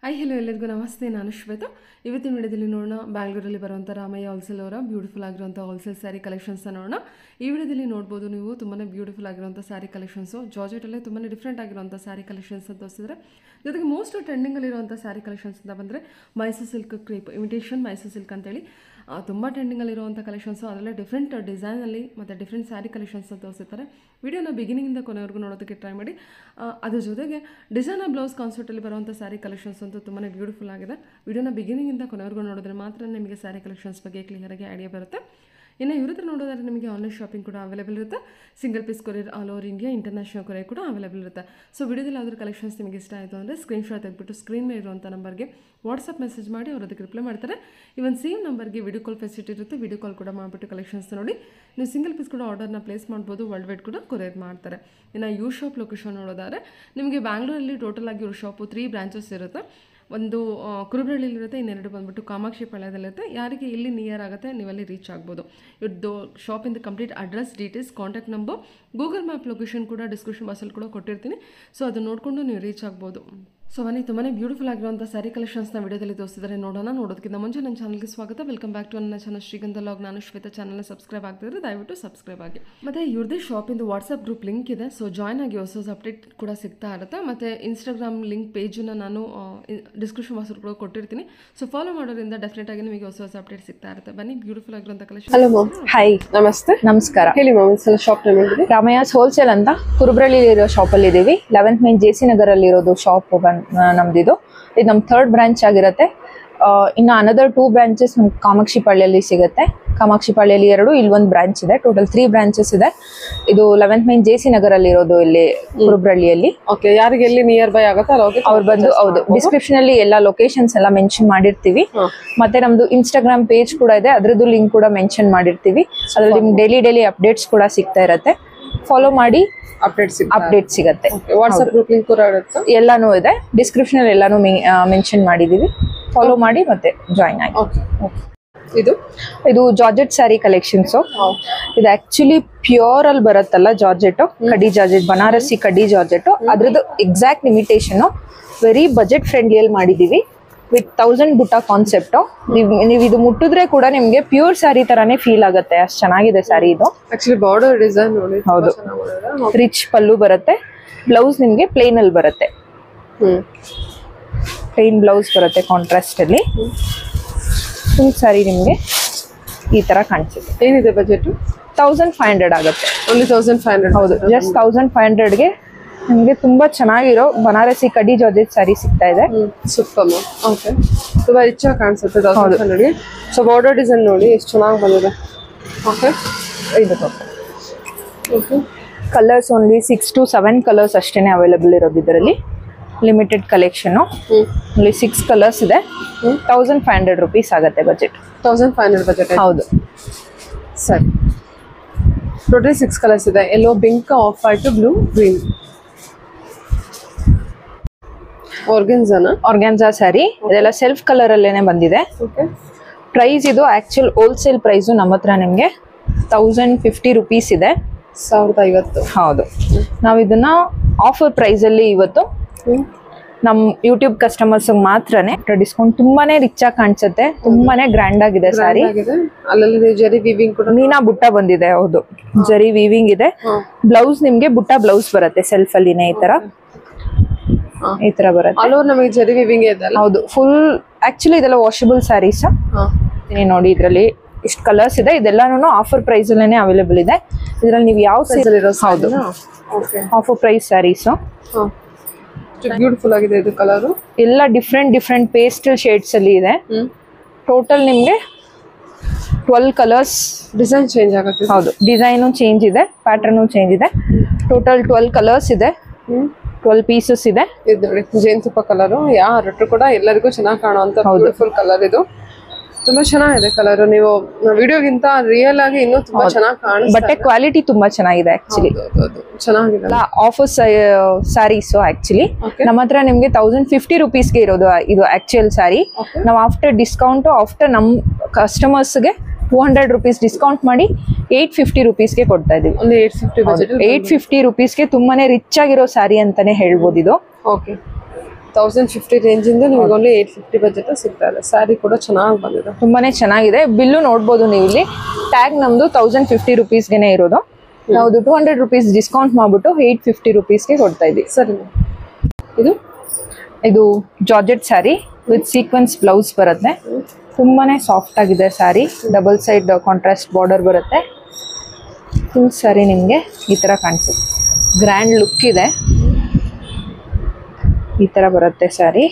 Hi hello ಎಲ್ಲರಿಗೂ ನಮಸ್ತೆ ನಾನು ಶ್ವೇತಾ ಇವತ್ತಿನ ವಿಡಿಯೋದಲ್ಲಿ ನೋಡೋಣ ಬ್ಯಾಂಗ್ಳೂರಲ್ಲಿ ಬರುವಂಥ ರಾಮಯ್ಯ ಹೋಲ್ಸೇಲ್ ಅವರ ಬ್ಯೂಟಿಫುಲ್ ಆಗಿರುವಂಥ ಹೋಲ್ಸೇಲ್ ಸ್ಯಾರಿ ಕಲೆಕ್ಷನ್ಸ್ನ ನೋಡೋಣ ಈ ವಿಡಿಯೋದಲ್ಲಿ ನೋಡ್ಬೋದು ನೀವು ತುಂಬಾ ಬ್ಯೂಟಿಫುಲ್ ಆಗಿರುವಂಥ ಸ್ಯಾರಿ ಕಲೆಕ್ಷನ್ಸು ಜಾರ್ಜೆಟಲ್ಲೇ ತುಂಬಾ ಡಿಫ್ರೆಂಟ್ ಆಗಿರುವಂಥ ಸ್ಯಾರಿ ಕಲೆಕ್ಷನ್ಸ್ ಅಂತ ತೋರಿಸಿದ್ರೆ ಜೊತೆಗೆ ಮೋಸ್ಟ್ ಟ್ರೆಂಡಿಂಗಲ್ಲಿರುವಂಥ ಸ್ಯಾರಿ ಕಲೆಕ್ಷನ್ಸ್ ಅಂತ ಬಂದರೆ Mysore silk crepe imitation Mysore silk ಅಂತೇಳಿ ಆ, ತುಂಬ ಟ್ರೆಂಡಿಂಗಲ್ಲಿರುವಂಥ ಕಲೆಕ್ಷನ್ಸು ಅದರಲ್ಲೇ ಡಿಫ್ರೆಂಟ್ ಡಿಸೈನಲ್ಲಿ ಮತ್ತು ಡಿಫ್ರೆಂಟ್ ಸ್ಯಾರಿ ಕಲೆಕ್ಷನ್ಸ್ ಅಂತ ತೋರಿಸಿರ್ತಾರೆ ವಿಡಿಯೋನ ಬಿಗಿನಿಂಗಿಂದ ಕೊನೆವರೆಗೂ ನೋಡೋದಕ್ಕೆ ಟ್ರೈ ಮಾಡಿ ಆ, ಅದ್ರ ಜೊತೆಗೆ ಡಿಸೈನರ್ ಬ್ಲೌಸ್ ಕಾನ್ಸೆಪ್ಟಲ್ಲಿ ಬರುವಂಥ ಸ್ಯಾರಿ ಕಲೆಕ್ಷನ್ಸ್ ಅಂತೂ ತುಂಬಾ ಬ್ಯೂಟಿಫುಲ್ ಆಗಿದೆ ವಿಡಿಯೋನ ಬಿಗಿನಿಂಗಿಂದ ಕೊನೆವರೆಗೂ ನೋಡಿದ್ರೆ ಮಾತ್ರ ನಿಮಗೆ ಸ್ಯಾರಿ ಕಲೆಕ್ಷನ್ಸ್ ಬಗ್ಗೆ ಕ್ಲಿಯರಾಗಿ ಐಡಿಯಾ ಬರುತ್ತೆ ಇನ್ನು ಇವ್ರ ಹತ್ರ ನೋಡೋದಾದ್ರೆ ನಿಮಗೆ ಆನ್ಲೈನ್ ಶಾಪಿಂಗ್ ಕೂಡ ಅವೈಲೇಬಲ್ ಇರುತ್ತೆ single piece courier all over India international courier ಕೂಡ ಅವೈಲೇಬಲ್ ಇರುತ್ತೆ ಸೊ ವಿಡಿಯೋದಲ್ಲಿ ಯಾವ್ದಾದ್ರು ಕಲೆಕ್ಷನ್ಸ್ ನಿಮಗೆ ಇಷ್ಟ ಆಯಿತು ಅಂದರೆ ಸ್ಕ್ರೀನ್ಶಾಟ್ ತೆಗೆದ್ಬಿಟ್ಟು ಸ್ಕ್ರೀನ್ ಮೇಲೆ ಇರುವಂಥ ನಂಬರ್ಗೆ ವಾಟ್ಸಪ್ ಮೆಸೇಜ್ ಮಾಡಿ ಅವ್ರು ಅದಕ್ಕೆ ರಿಪ್ಲೈ ಮಾಡ್ತಾರೆ ಇವನ್ ಸೇಮ್ ನಂಬರ್ಗೆ ವಿಡಿಯೋ ಕಾಲ್ ಫೆಸಿಲಿಟಿ ಇರುತ್ತೆ ವಿಡಿಯೋ ಕಾಲ್ ಕೂಡ ಮಾಡಿಬಿಟ್ಟು ಕಲೆಕ್ಷನ್ಸ್ ನೋಡಿ ನೀವು ಸಿಂಗಲ್ ಪೀಸ್ ಕೂಡ ಆರ್ಡರ್ನ ಪ್ಲೇಸ್ ಮಾಡ್ಬೋದು ವರ್ಲ್ಡ್ ವೈಡ್ ಕೂಡ ಕೊರಿಯರ್ ಮಾಡ್ತಾರೆ ಇನ್ನು ಯೂ ಶಾಪ್ ಲೊಕೇಶನ್ ನೋಡೋದಾದ್ರೆ ನಿಮಗೆ ಬ್ಯಾಂಗ್ಳೂರಲ್ಲಿ ಟೋಟಲ್ ಆಗಿ ಇವ್ರ ಶಾಪು ತ್ರೀ ಬ್ರಾಂಚಸ್ ಇರುತ್ತೆ ಒಂದು ಕುರುಬ್ರಳ್ಳಿಲಿರುತ್ತೆ ಇನ್ನೆರಡು ಬಂದ್ಬಿಟ್ಟು ಕಾಮಾಕ್ಷಿ ಪಾಳ್ಯದಲ್ಲಿರುತ್ತೆ ಯಾರಿಗೆ ಇಲ್ಲಿ ನಿಯರ್ ಆಗುತ್ತೆ ನೀವಲ್ಲಿ ರೀಚ್ ಆಗ್ಬೋದು ಇವ್ರದ್ದು ಶಾಪಿಂದ complete address details contact number Google map location ಕೂಡ ಡಿಸ್ಕ್ರಿಪ್ಷನ್ ಬಾಕ್ಸಲ್ಲಿ ಕೂಡ ಕೊಟ್ಟಿರ್ತೀನಿ ಸೊ ಅದನ್ನ ನೋಡಿಕೊಂಡು ನೀವು ರೀಚ್ ಆಗ್ಬೋದು ಸೊ ಬನ್ನಿ ತುಂಬಾ ಬ್ಯೂಟಿಫುಲ್ ಆಗಿರುವಂಥ ಸ್ಯಾರಿ ಕಲೆಕ್ಷನ್ಸ್ನ ವಿಡಿಯೋದಲ್ಲಿ ತೋರಿಸಿದರೆ ನೋಡೋಣ ನೋಡೋದಕ್ಕಿಂತ ಮುಂಚೆ ನನ್ನ ಚಾನಲ್ಗೆ ಸ್ವಾಗತ ವೆಲ್ಕಮ್ ಬ್ಯಾಕ್ ಟು ನನ್ನ ಚಾನಲ್ ಶ್ರೀಗಂಧ ಲಾಗ್ ನಾನು ಶ್ವೇತಾ ಚಾನಲ್ನ ಸಬ್ಸ್ಕ್ರೈಬ್ ಆಗ್ತಿದ್ರೆ ದಯವಿಟ್ಟು ಸಬ್ಸ್ಕ್ರೈಬ್ ಆಗಿ ಮತ್ತು ಇವ್ರದ್ದೇ ಶಾಪಿಂದು ವಾಟ್ಸಪ್ ಗ್ರೂಪ್ ಲಿಂಕ್ ಇದೆ ಸೊ ಜಾಯ್ನ್ ಆಗಿ ಹೊಸ ಹೊಸ ಅಪ್ಡೇಟ್ ಕೂಡ ಸಿಗ್ತಾ ಇರುತ್ತೆ ಮತ್ತು ಇನ್ಸ್ಟಾಗ್ರಾಮ್ ಲಿಂಕ್ ಪೇಜನ್ನು ನಾನು ಡಿಸ್ಕ್ರಿಪ್ಷನ್ ಬಾಕ್ಸ್ ಕೂಡ ಕೊಟ್ಟಿರ್ತೀನಿ ಸೊ ಫಾಲೋ ಮಾಡೋದ್ರಿಂದ ಡೆಫಿನೆಟ್ ಆಗಿ ನಿಮಗೆ ಹೊಸ ಹೊಸ ಅಪ್ಡೇಟ್ ಸಿಗ್ತಾ ಇರುತ್ತೆ ಬನ್ನಿ ಬ್ಯೂಟಿಫುಲ್ ಆಗಿರುವಂಥ ಕಲೆಕ್ಷನ್ ಹಲೋ ಮ್ಯಾಮ್ ಹಾಯ್ ನಮಸ್ತೆ ನಮಸ್ಕಾರ ಹೇಳಿ ಮ್ಯಾಮ್ ಒಂದ್ಸಲ ಶಾಪ್ ನೇಮ್ ಹೇಳಿದ್ರಿ ರಾಮಯ್ಯಸ್ ಹೋಲ್ಸೇಲ್ ಅಂತ ಕುರುಬ್ರಳ್ಳಿ ಇರೋ ಶಾಪಲ್ಲಿ ಇದ್ದೀವಿ ಲೆವೆಂತ್ ಮೈನ್ ಜೆ ಸಿ ನಗರಲ್ಲಿ ಇರೋದು ಶಾಪ್ ಬಂದ್ ನಮ್ದಿದು ಇದು ನಮ್ಮ ಥರ್ಡ್ ಬ್ರಾಂಚ್ ಆಗಿರುತ್ತೆ ಆ, ಇನ್ನು ಅನದರ್ ಟೂ ಬ್ರಾಂಚಸ್ ನಮ್ಗೆ ಕಾಮಾಕ್ಷಿ ಪಾಳ್ಯಲ್ಲಿ ಸಿಗುತ್ತೆ ಕಾಮಾಕ್ಷಿ ಪಾಳ್ಯಲ್ಲಿ ಎರಡು ಇಲ್ಲಿ ಒಂದು ಬ್ರಾಂಚ್ ಇದೆ ಟೋಟಲ್ ತ್ರೀ ಬ್ರಾಂಚಸ್ ಇದೆ ಇದು ಲೆವೆಂತ್ ಮೈನ್ ಜೆ ಸಿ ನಗರಲ್ಲಿ ಇರೋದು ಇಲ್ಲಿ ಕುರುಬ್ರಳ್ಳಿಯಲ್ಲಿ ಓಕೆ ಯಾರಿಗೆ ಎಲ್ಲಿ ನಿಯರ್ ಬೈ ಆಗುತ್ತೆ ಅಲ್ಲಿ ಹೋಗಿ ಅವ್ರು ಬಂದು ಹೌದು ಡಿಸ್ಕ್ರಿಪ್ಷನ್ ಅಲ್ಲಿ ಎಲ್ಲ ಲೊಕೇಶನ್ಸ್ ಎಲ್ಲ ಮೆನ್ಷನ್ ಮಾಡಿರ್ತೀವಿ ಹಾ. ಮತ್ತೆ ನಮ್ದು ಇನ್ಸ್ಟಾಗ್ರಾಮ್ ಪೇಜ್ ಕೂಡ ಇದೆ ಅದ್ರದ್ದು ಲಿಂಕ್ ಕೂಡ ಮೆನ್ಷನ್ ಮಾಡಿರ್ತೀವಿ ಅದ್ರಲ್ಲಿ ನಿಮ್ಗೆ ಡೈಲಿ ಡೈಲಿ ಅಪ್ಡೇಟ್ಸ್ ಕೂಡ ಸಿಗ್ತಾ ಇರತ್ತೆ ಫಾಲೋ ಮಾಡಿ ಅಪ್ಡೇಟ್ ಸಿಗುತ್ತೆ ಅಪ್ಡೇಟ್ ಸಿಗತ್ತೆ ವಾಟ್ಸ್ಆಪ್ ಗ್ರೂಪ್ ಲಿಂಕ್ ಕೂಡ ಇರುತ್ತೆ ಎಲ್ಲಾನು ಇದೆ ಡಿಸ್ಕ್ರಿಪ್ಷನ್ ಅಲ್ಲಿ ಎಲ್ಲಾನು ಮೆನ್ಷನ್ ಮಾಡಿದೀವಿ ಫಾಲೋ ಮಾಡಿ ಮತ್ತೆ ಜಾಯಿನ್ ಆಗಿ ಓಕೆ ಇದು ಇದು ಜಾರ್ಜೆಟ್ ಸ್ಯಾರಿ ಕಲೆಕ್ಷನ್ಸ್ ಇದು ಆಕ್ಚುಲಿ ಪ್ಯೂರ್ ಅಲ್ಲಿ ಬರುತ್ತಲ್ಲ ಜಾರ್ಜೆಟ್ ಕಡಿ ಜಾರ್ಜೆಟ್ ಬನಾರಸಿ ಕಡಿ ಜಾರ್ಜೆಟ್ ಅದ್ರದ್ದು ಎಕ್ಸಾಕ್ಟ್ ಇಮಿಟೇಷನ್ ವೆರಿ ಬಜೆಟ್ ಫ್ರೆಂಡ್ಲಿಯಲ್ಲಿ ಮಾಡಿದೀವಿ ವಿತ್ ತೌಸಂಡ್ ಬುಟ್ಟ ಕಾನ್ಸೆಪ್ಟ್ ನೀವು ಇದು ಮುಟ್ಟಿದ್ರೆ ಕೂಡ ನಿಮ್ಗೆ ಪ್ಯೂರ್ ಸ್ಯಾರಿ ತರಾನೇ ಫೀಲ್ ಆಗುತ್ತೆ ಅಷ್ಟು ಚೆನ್ನಾಗಿದೆ ಸ್ಯಾರಿ ಇದು ಆಕ್ಚುಲಿ ಬಾರ್ಡರ್ ಡಿಸೈನ್ ನೋಡಿ ತುಂಬಾ ಹೌದು. ಚೆನ್ನಾಗ್ ಮಾಡಿದ್ದಾರೆ. ರಿಚ್ ಪಲ್ಲು ಬರುತ್ತೆ ಬ್ಲೌಸ್ ನಿಮ್ಗೆ ಪ್ಲೇನ್ ಅಲ್ಲಿ ಬರುತ್ತೆ ಹ್ಮ್ ಪ್ಲೇನ್ ಬ್ಲೌಸ್ ಬರುತ್ತೆ ಕಾಂಟ್ರಾಸ್ಟ್ ಅಲ್ಲಿ ಫುಲ್ ಸ್ಯಾರಿ ನಿಮ್ಗೆ ಈ ತರ ಕಾಣಿಸುತ್ತೆ ಏನಿದೆ ಬಜೆಟ್ ತೌಸಂಡ್ ಫೈವ್ ಹಂಡ್ರೆಡ್ ಆಗುತ್ತೆ ಓನ್ಲಿ ತೌಸಂಡ್ ಫೈವ್ ಹಂಡ್ರೆಡ್ ಹೌದು ಜಸ್ಟ್ ತೌಸಂಡ್ ಫೈವ್ ಹಂಡ್ರೆಡ್ಗೆ ನಿಮಗೆ ತುಂಬಾ ಚೆನ್ನಾಗಿರೋ ಬನಾರಸಿ ಕಡಿ ಜಾರ್ಜೆಟ್ ಸ್ಯಾರಿ ಸಿಗ್ತಾ ಇದೆ ಹ್ಮ್ ಸೂಪರ್ ಮ್ಯಾಮ್ ಓಕೆ ತುಂಬಾ ರಿಚ್ ಆಗಿ ಕಾಣಿಸುತ್ತೆ ತೌಸಂಡ್ ಹಂಡ್ರೆಡ್ಗೆ ಸೊ ಬಾರ್ಡರ್ ಡಿಸೈನ್ ನೋಡಿ ಎಷ್ಟು ಚೆನ್ನಾಗಿ ಬಂದಿದೆ ಓಕೆ ಇದು okay colours only six to seven colours ಅಷ್ಟೇ ಅವೈಲೇಬಲ್ ಇರೋದು ಇದರಲ್ಲಿ ಲಿಮಿಟೆಡ್ ಕಲೆಕ್ಷನು ಹ್ಮ್ ಓನ್ಲಿ ಸಿಕ್ಸ್ ಕಲರ್ಸ್ ಇದೆ ತೌಸಂಡ್ ಫೈವ್ ಹಂಡ್ರೆಡ್ ರುಪೀಸ್ ಆಗುತ್ತೆ budget thousand five hundred budget ಹೌದು ಸರಿ ಟೋಟಲ್ ಸಿಕ್ಸ್ ಕಲರ್ಸ್ ಇದೆ yellow pink off white blue green ಆರ್ಗನ್ಸನ ಆರ್ಗ್ಯಾನ್ಸಾ ಸ್ಯಾರಿ ಇದೆಲ್ಲ ಸೆಲ್ಫ್ ಕಲರ್ ಅಲ್ಲೇನೆ ಬಂದಿದೆ ಓಕೆ ಪ್ರೈಸ್ ಇದು ಆಕ್ಚುಲ್ ಹೋಲ್ಸೇಲ್ ಪ್ರೈಸು ನಮ್ಮ ಹತ್ರ ನಿಮಗೆ ತೌಸಂಡ್ ಫಿಫ್ಟಿ ರುಪೀಸ್ ಇದೆ ಸಾವಿರದ ಐವತ್ತು ಹೌದು ನಾವು ಇದನ್ನ ಆಫರ್ ಪ್ರೈಸ್ ಅಲ್ಲಿ ಇವತ್ತು ನಮ್ಮ ಯೂಟ್ಯೂಬ್ ಕಸ್ಟಮರ್ಸ್ ಮಾತ್ರನೇ ಡಿಸ್ಕೌಂಟ್ ತುಂಬಾನೇ ರಿಚ್ ಆಗಿ ಕಾಣಿಸುತ್ತೆ ತುಂಬಾನೇ ಗ್ರ್ಯಾಂಡ್ ಆಗಿದೆ ಸ್ಯಾರಿ ಆಗಿದೆ ಅಲ್ಲಲ್ಲಿ ಜರಿ ವಿವಿಂಗ್ ಕೂಡ ಮೀನಾ ಬುಟ್ಟ ಬಂದಿದೆ ಹೌದು ಜರಿ ವೀವಿಂಗ್ ಇದೆ ಬ್ಲೌಸ್ ನಿಮ್ಗೆ ಬುಟ್ಟ ಬ್ಲೌಸ್ ಬರುತ್ತೆ ಸೆಲ್ಫ್ ಅಲ್ಲಿನೇ ಈ ತರ ಹಾ. ಈ ತರ ಬರುತ್ತೆ ಆಲ್ ಓವರ್ ನಮಗೆ ಜರಿ ವಿವಿಂಗ್ ಇದೆ ಅಲ್ಲ ಹೌದು ಫುಲ್ ಆಕ್ಚುಲಿ ಇದೆಲ್ಲ ವಾಷಬಲ್ ಸ್ಯಾರೀಸ್ ಹಾ. ನೋಡಿ ಇದರಲ್ಲಿ ಇಷ್ಟು ಕಲರ್ಸ್ ಇದೆ ಇದೆಲ್ಲಾನು ಆಫರ್ ಪ್ರೈಸ್ ಅಲ್ಲೇನೆ ಅವೈಲೇಬಲ್ ಇದೆ ಇದ್ರಲ್ಲಿ ನೀವು ಯಾವ ಇದ್ರಲ್ಲಿರೋ ಹೌದು okay offer price saris beautiful ಆಗಿದೆ ಇದು ಕಲರು ಎಲ್ಲ ಡಿಫ್ರೆಂಟ್ ಡಿಫ್ರೆಂಟ್ ಪೇಸ್ಟಲ್ ಶೇಡ್ಸ್ ಅಲ್ಲಿ ಇದೆ ಹ್ಮ್ ಟೋಟಲ್ ನಿಮ್ಗೆ ಟ್ವೆಲ್ ಕಲರ್ಸ್ ಡಿಸೈನ್ ಚೇಂಜ್ ಆಗುತ್ತೆ ಹೌದು ಡಿಸೈನು ಚೇಂಜ್ ಇದೆ ಪ್ಯಾಟರ್ನು ಚೇಂಜ್ ಇದೆ ಟೋಟಲ್ ಟ್ವೆಲ್ ಕಲರ್ಸ್ ಇದೆ ಹ್ಮ್ ಟ್ವೆಲ್ ಪೀಸಸ್ ಇದೆ ಇದು ನೋಡಿ ಜೇನುತುಪ್ಪ ಕಲರು ಯಾರು ಕೂಡ ಎಲ್ಲರಿಗೂ ಚೆನ್ನಾಗಿ ಕಾಣುವಂತ ಬ್ಯೂಟಿಫುಲ್ ಕಲರ್ ಇದು ತುಂಬಾ ಚೆನ್ನಾಗಿದೆ ಕಲರ್ ನೀವು ವಿಡಿಯೋಗಿಂತ ರಿಯಲ್ ಆಗಿ ಇನ್ನೂ ತುಂಬಾ ಚೆನ್ನಾಗಿ ಕಾಣಿಸ್ತಾ ಬಟ್ಟೆ ಕ್ವಾಲಿಟಿ ತುಂಬಾ ಚೆನ್ನಾಗಿದೆ ಆಕ್ಚುಲಿ ಇದೆ. ಹೌದು, ಹೌದು. ಚೆನ್ನಾಗಿದೆ ಆಫರ್ ಸ್ಯಾರೀಸ್ ಆಕ್ಚುಲಿ Okay. ನಮ್ಮ ಹತ್ರ ನಿಮ್ಗೆ ತೌಸಂಡ್ ಫಿಫ್ಟಿ ರುಪೀಸ್ಗೆ ಇರೋದು ಇದು ಆಕ್ಚುಯಲ್ ಸ್ಯಾರಿ Okay. ನಾವು ಆಫ್ಟರ್ ಡಿಸ್ಕೌಂಟ್ ಆಫ್ಟರ್ ನಮ್ಮ ಕಸ್ಟಮರ್ಸ್ಗೆ ಟೂ ಹಂಡ್ರೆಡ್ ರುಪೀಸ್ ಡಿಸ್ಕೌಂಟ್ ಮಾಡಿ ಏಯ್ಟ್ ಫಿಫ್ಟಿ ರುಪೀಸ್ಗೆ ಕೊಡ್ತಾ ಇದೀವಿ ಒಂದು eight fifty budget eight fifty ರುಪೀಸ್ಗೆ ತುಂಬಾನೇ ರಿಚ್ ಆಗಿರೋ ಸ್ಯಾರಿ ಅಂತಾನೆ ಹೇಳ್ಬೋದು ಇದು ಓಕೆ ತೌಸಂಡ್ ಫಿಫ್ಟಿ ರೇಂಜಿಂದ ನಿಮಗೆ ಓನ್ಲಿ ಏಟ್ ಫಿಫ್ಟಿ ಬಜೆಟ್ ಸಿಗ್ತಾ ಇದೆ ಸ್ಯಾರಿ ಕೂಡ ಚೆನ್ನಾಗಿ ಬಂದಿದೆ ತುಂಬಾನೇ ಚೆನ್ನಾಗಿದೆ ಬಿಲ್ಲು ನೋಡ್ಬೋದು ನೀವು ಇಲ್ಲಿ ಟ್ಯಾಗ್ ನಮ್ದು ತೌಸಂಡ್ ಫಿಫ್ಟಿ ರುಪೀಸ್ಗೆನೆ ಇರೋದು ನಾವು ಟೂ ಹಂಡ್ರೆಡ್ ರುಪೀಸ್ ಡಿಸ್ಕೌಂಟ್ ಮಾಡ್ಬಿಟ್ಟು ಏಯ್ಟ್ ಫಿಫ್ಟಿ ರುಪೀಸ್ಗೆ ಕೊಡ್ತಾ ಇದ್ದೀವಿ ಸರಿ ma'am. ಇದು ಇದು georgette sari with sequins blouse ಬರುತ್ತೆ ತುಂಬಾನೇ ಸಾಫ್ಟ್ ಆಗಿದೆ sari double side contrast border ಬರುತ್ತೆ ಫುಲ್ ಸ್ಯಾರಿ ನಿಮಗೆ ಈ ಥರ ಕಾಣಿಸುತ್ತೆ ಗ್ರ್ಯಾಂಡ್ ಲುಕ್ ಇದೆ ಈ ಥರ ಬರುತ್ತೆ ಸ್ಯಾರಿ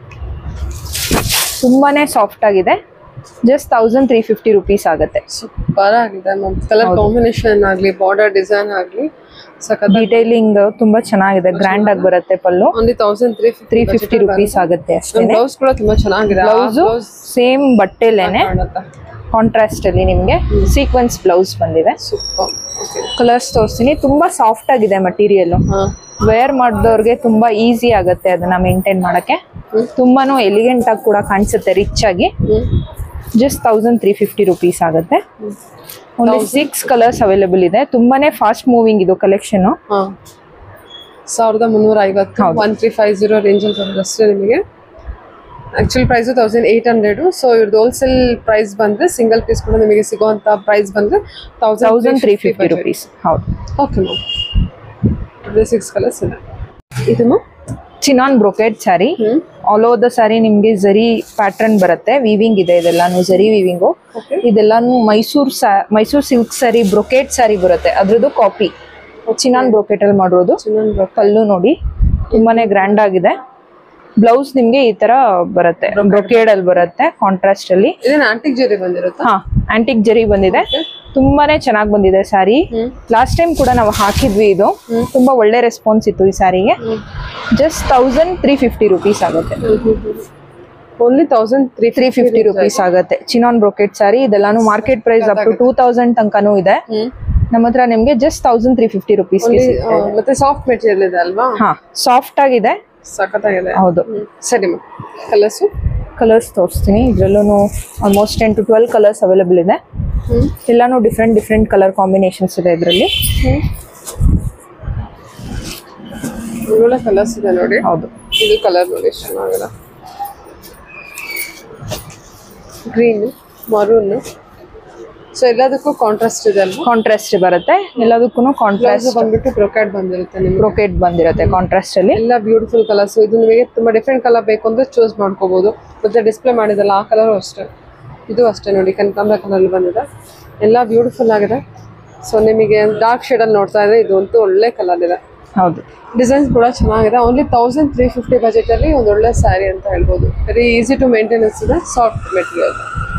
ತುಂಬಾನೇ ಸಾಫ್ಟ್ ಆಗಿದೆ just thousand three fifty rupees ಆಗುತ್ತೆ ಸೂಪರ್ ಆಗಿದೆ ಮ್ಯಾಮ್ ಕಲರ್ ಕಾಂಬಿನೇಷನ್ ಆಗ್ಲಿ ಬಾರ್ಡರ್ ಡಿಸೈನ್ ಆಗ್ಲಿ ಸಖತ್ ಡೀಟೈಲಿಂಗ್ ತುಂಬಾ ಚೆನ್ನಾಗಿದೆ ಗ್ರ್ಯಾಂಡ್ ಆಗಿ ಬರುತ್ತೆ pallu only thousand three three fifty rupees ಆಗುತ್ತೆ ಅಷ್ಟೇ ಬ್ಲೌಸ್ ಕೂಡ ತುಂಬಾ ಚೆನ್ನಾಗಿದೆ ಬ್ಲೌಸು ಸೇಮ್ ಬಟ್ಟೆಲೇನೆ ಕಾಣುತ್ತಾ ಕಾಂಟ್ರಾಸ್ಟ್ ಅಲ್ಲಿ ನಿಮಗೆ ಸೀಕ್ವೆನ್ಸ್ ಬ್ಲೌಸ್ ಬಂದಿದೆ ಸೂಪರ್ ಓಕೆ ಕಲರ್ಸ್ ತೋರಿಸ್ತೀನಿ ತುಂಬಾ ಸಾಫ್ಟ್ ಆಗಿದೆ ಮಟೀರಿಯಲ್ ಹಾ ವೇರ್ ಮಾಡಿದವ್ರಿಗೆ ತುಂಬಾ ಈಸಿ ಆಗುತ್ತೆ ಅದನ್ನ ಮೇಂಟೈನ್ ಮಾಡಕ್ಕೆ ತುಂಬಾನು ಎಲಿಗೆಂಟ್ ಆಗಿ ಕೂಡ ಕಾಣಿಸುತ್ತೆ ರಿಚ್ ಆಗಿ ಹ್ಮ್ just thousand three fifty rupees ಆಗುತ್ತೆ ಒಂದು ಸಿಕ್ಸ್ ಕಲರ್ಸ್ ಅವೈಲೇಬಲ್ ಇದೆ ತುಂಬಾನೇ ಫಾಸ್ಟ್ ಮೂವಿಂಗ್ ಇದು ಕಲೆಕ್ಷನ್ ಹಾ ಸಾವಿರದ ಮುನ್ನೂರ ಐವತ್ತು ಒನ್ ತ್ರೀ ಫೈವ್ ಜೀರೋ ರೇಂಜಲ್ಲಿ ಬರೋದು ಅಷ್ಟೇ ನಿಮಗೆ actual price thousand eight hundred so ಇವ್ರದ್ದು ಹೋಲ್ಸೇಲ್ ಪ್ರೈಸ್ ಬಂದ್ರೆ ಸಿಂಗಲ್ ಪೀಸ್ ಕೂಡ ನಿಮಗೆ ಸಿಗುವಂತ ಪ್ರೈಸ್ ಬಂದ್ರೆ ತೌಸಂಡ್ ತ್ರೀ ಫಿಫ್ಟಿ ರುಪೀಸ್ ಹೌದು ಓಕೆ ಮ್ಯಾಮ್ ಸಿಕ್ಸ್ ಕಲರ್ಸ್ ಇದೆ ಇದು ಮ್ಯಾಮ್ ಚಿನಾನ್ ಬ್ರೊಕೆಟ್ ಸ್ಯಾರಿ ಹ್ಮ್ ಆಲ್ ಓವರ್ ದ ಸ್ಯಾರಿ ನಿಮ್ಗೆ ಜರಿ ಪ್ಯಾಟರ್ನ್ ಬರುತ್ತೆ ವಿವಿಂಗ್ ಇದೆ ಇದೆಲ್ಲಾನು ಜರಿ ವಿವಿಂಗು Okay. ಇದೆಲ್ಲಾನು Mysore Mysore silk sari brocade sari ಬರುತ್ತೆ ಅದ್ರದ್ದು ಕಾಪಿ ಚಿನಾನ್ ಬ್ರೊಕೆಟ್ ಅಲ್ಲಿ ಮಾಡಿರೋದು ಚಿನ್ನೊಂದು ಪಲ್ಲು ನೋಡಿ ತುಂಬಾನೇ ಗ್ರ್ಯಾಂಡ್ ಆಗಿದೆ ಬ್ಲೌಸ್ ನಿಮ್ಗೆ ಈ ತರ ಬರುತ್ತೆ ಬ್ರೊಕೇಡ್ ಅಲ್ಲಿ ಬರುತ್ತೆ ಕಾಂಟ್ರಾಸ್ಟ್ ಅಲ್ಲಿ ಇದೇನು ಆಂಟಿಕ್ ಜರಿ ಬಂದಿರುತ್ತಾ ಹಾ ಆಂಟಿಕ್ ಜರಿ ಬಂದಿದೆ ತುಂಬಾನೇ ಚೆನ್ನಾಗಿ ಬಂದಿದೆ ಸ್ಯಾರಿ ಹ್ಮ್. ಲಾಸ್ಟ್ ಟೈಮ್ ಕೂಡ ನಾವು ಹಾಕಿದ್ವಿ ಇದು ತುಂಬಾ ಒಳ್ಳೆ ರೆಸ್ಪಾನ್ಸ್ ಇತ್ತು ಈ ಸ್ಯಾರಿಗೆ just thousand three fifty rupees ಆಗುತ್ತೆ only thousand three three fifty rupees ಆಗುತ್ತೆ ಚಿನಾನ್ ಬ್ರೊಕೆಟ್ ಸ್ಯಾರಿ ಇದೆಲ್ಲಾನು market price up to two thousand ತನಕನೂ ಇದೆ ಹ್ಮ್ ನಮ್ಮ ಹತ್ರ ನಿಮ್ಗೆ just thousand three fifty rupees Only, ಆ, ಮತ್ತೆ ಸಾಫ್ಟ್ ಮೆಟೀರಿಯಲ್ ಇದೆ ಅಲ್ವಾ ಹಾ ಸಾಫ್ಟ್ ಆಗಿದೆ ಸಖತ್ತಾಗಿದೆ ಹೌದು ಹ್ಮ್. ಸರಿ ಮ್ಯಾಮ್ ಕಲರ್ಸು ಕಲರ್ಸ್ ತೋರಿಸ್ತೀನಿ ಇದ್ರಲ್ಲೂ almost ten to twelve colours available ಇದೆ ಹ್ಮ್ ಎಲ್ಲಾನು ಡಿಫ್ರೆಂಟ್ ಡಿಫ್ರೆಂಟ್ ಕಲರ್ ಕಾಂಬಿನೇಷನ್ಸ್ ಇದೆ ಇದರಲ್ಲಿ ಒಳ್ಳೊಳ್ಳೆ ಕಲರ್ಸ್ ಇದೆ ನೋಡಿ ಹೌದು ಇದು ಕಲರ್ ನೋಡಿ ಎಷ್ಟು ಚೆನ್ನಾಗಿದೆ ಗ್ರೀನ್ ಮರೂನ್ ಸೊ ಎಲ್ಲದಕ್ಕೂ ಕಾಂಟ್ರಾಸ್ಟ್ ಇದೆ ಅಲ್ವಾ ಕಾಂಟ್ರಾಸ್ಟ್ ಬರುತ್ತೆ ಎಲ್ಲದಕ್ಕೂ ಬ್ಲೌಸ್ ಕಾಂಟ್ರಾಸ್ಟ್ ಬಂದ್ಬಿಟ್ಟು ಬ್ರೊಕ್ಯಾಟ್ ಬಂದಿರುತ್ತೆ ನಿಮ್ಗೆ ಬ್ರೊಕೆಟ್ ಬಂದಿರುತ್ತೆ ಕಾಂಟ್ರಾಸ್ಟ್ ಅಲ್ಲಿ ಎಲ್ಲ ಬ್ಯೂಟಿಫುಲ್ ಕಲರ್ಸ್ ಇದು ನಿಮಗೆ ತುಂಬಾ ಡಿಫ್ರೆಂಟ್ ಕಲರ್ ಬೇಕು ಅಂದ್ರೆ ಚೂಸ್ ಮಾಡ್ಕೋಬಹುದು ಮತ್ತೆ ಡಿಸ್ಪ್ಲೇ ಮಾಡಿದಲ್ಲ ಆ ಕಲರ್ ಅಷ್ಟೇ ಇದು ಅಷ್ಟೇ ನೋಡಿ ಕನಕಾಂಬರ ಕಲರ್ ಬಂದಿದೆ ಎಲ್ಲ ಬ್ಯೂಟಿಫುಲ್ ಆಗಿದೆ ಸೊ ನಿಮಗೆ ಡಾರ್ಕ್ ಶೇಡಲ್ಲಿ ನೋಡ್ತಾ ಇದ್ರೆ ಇದು ಅಂತೂ ಒಳ್ಳೆ ಕಲರ್ ಇದೆ ಹೌದು ಡಿಸೈನ್ಸ್ ಕೂಡ ಚೆನ್ನಾಗಿದೆ ಓನ್ಲಿ ತೌಸಂಡ್ ತ್ರೀ ಫಿಫ್ಟಿ ಬಜೆಟಲ್ಲಿ ಒಂದು ಒಳ್ಳೆ ಸ್ಯಾರಿ ಅಂತ ಹೇಳ್ಬೋದು ವೆರಿ ಈಸಿ ಟು ಮೇಂಟೆನೆನ್ಸ್ ಇದೆ ಸಾಫ್ಟ್ ಮೆಟೀರಿಯಲ್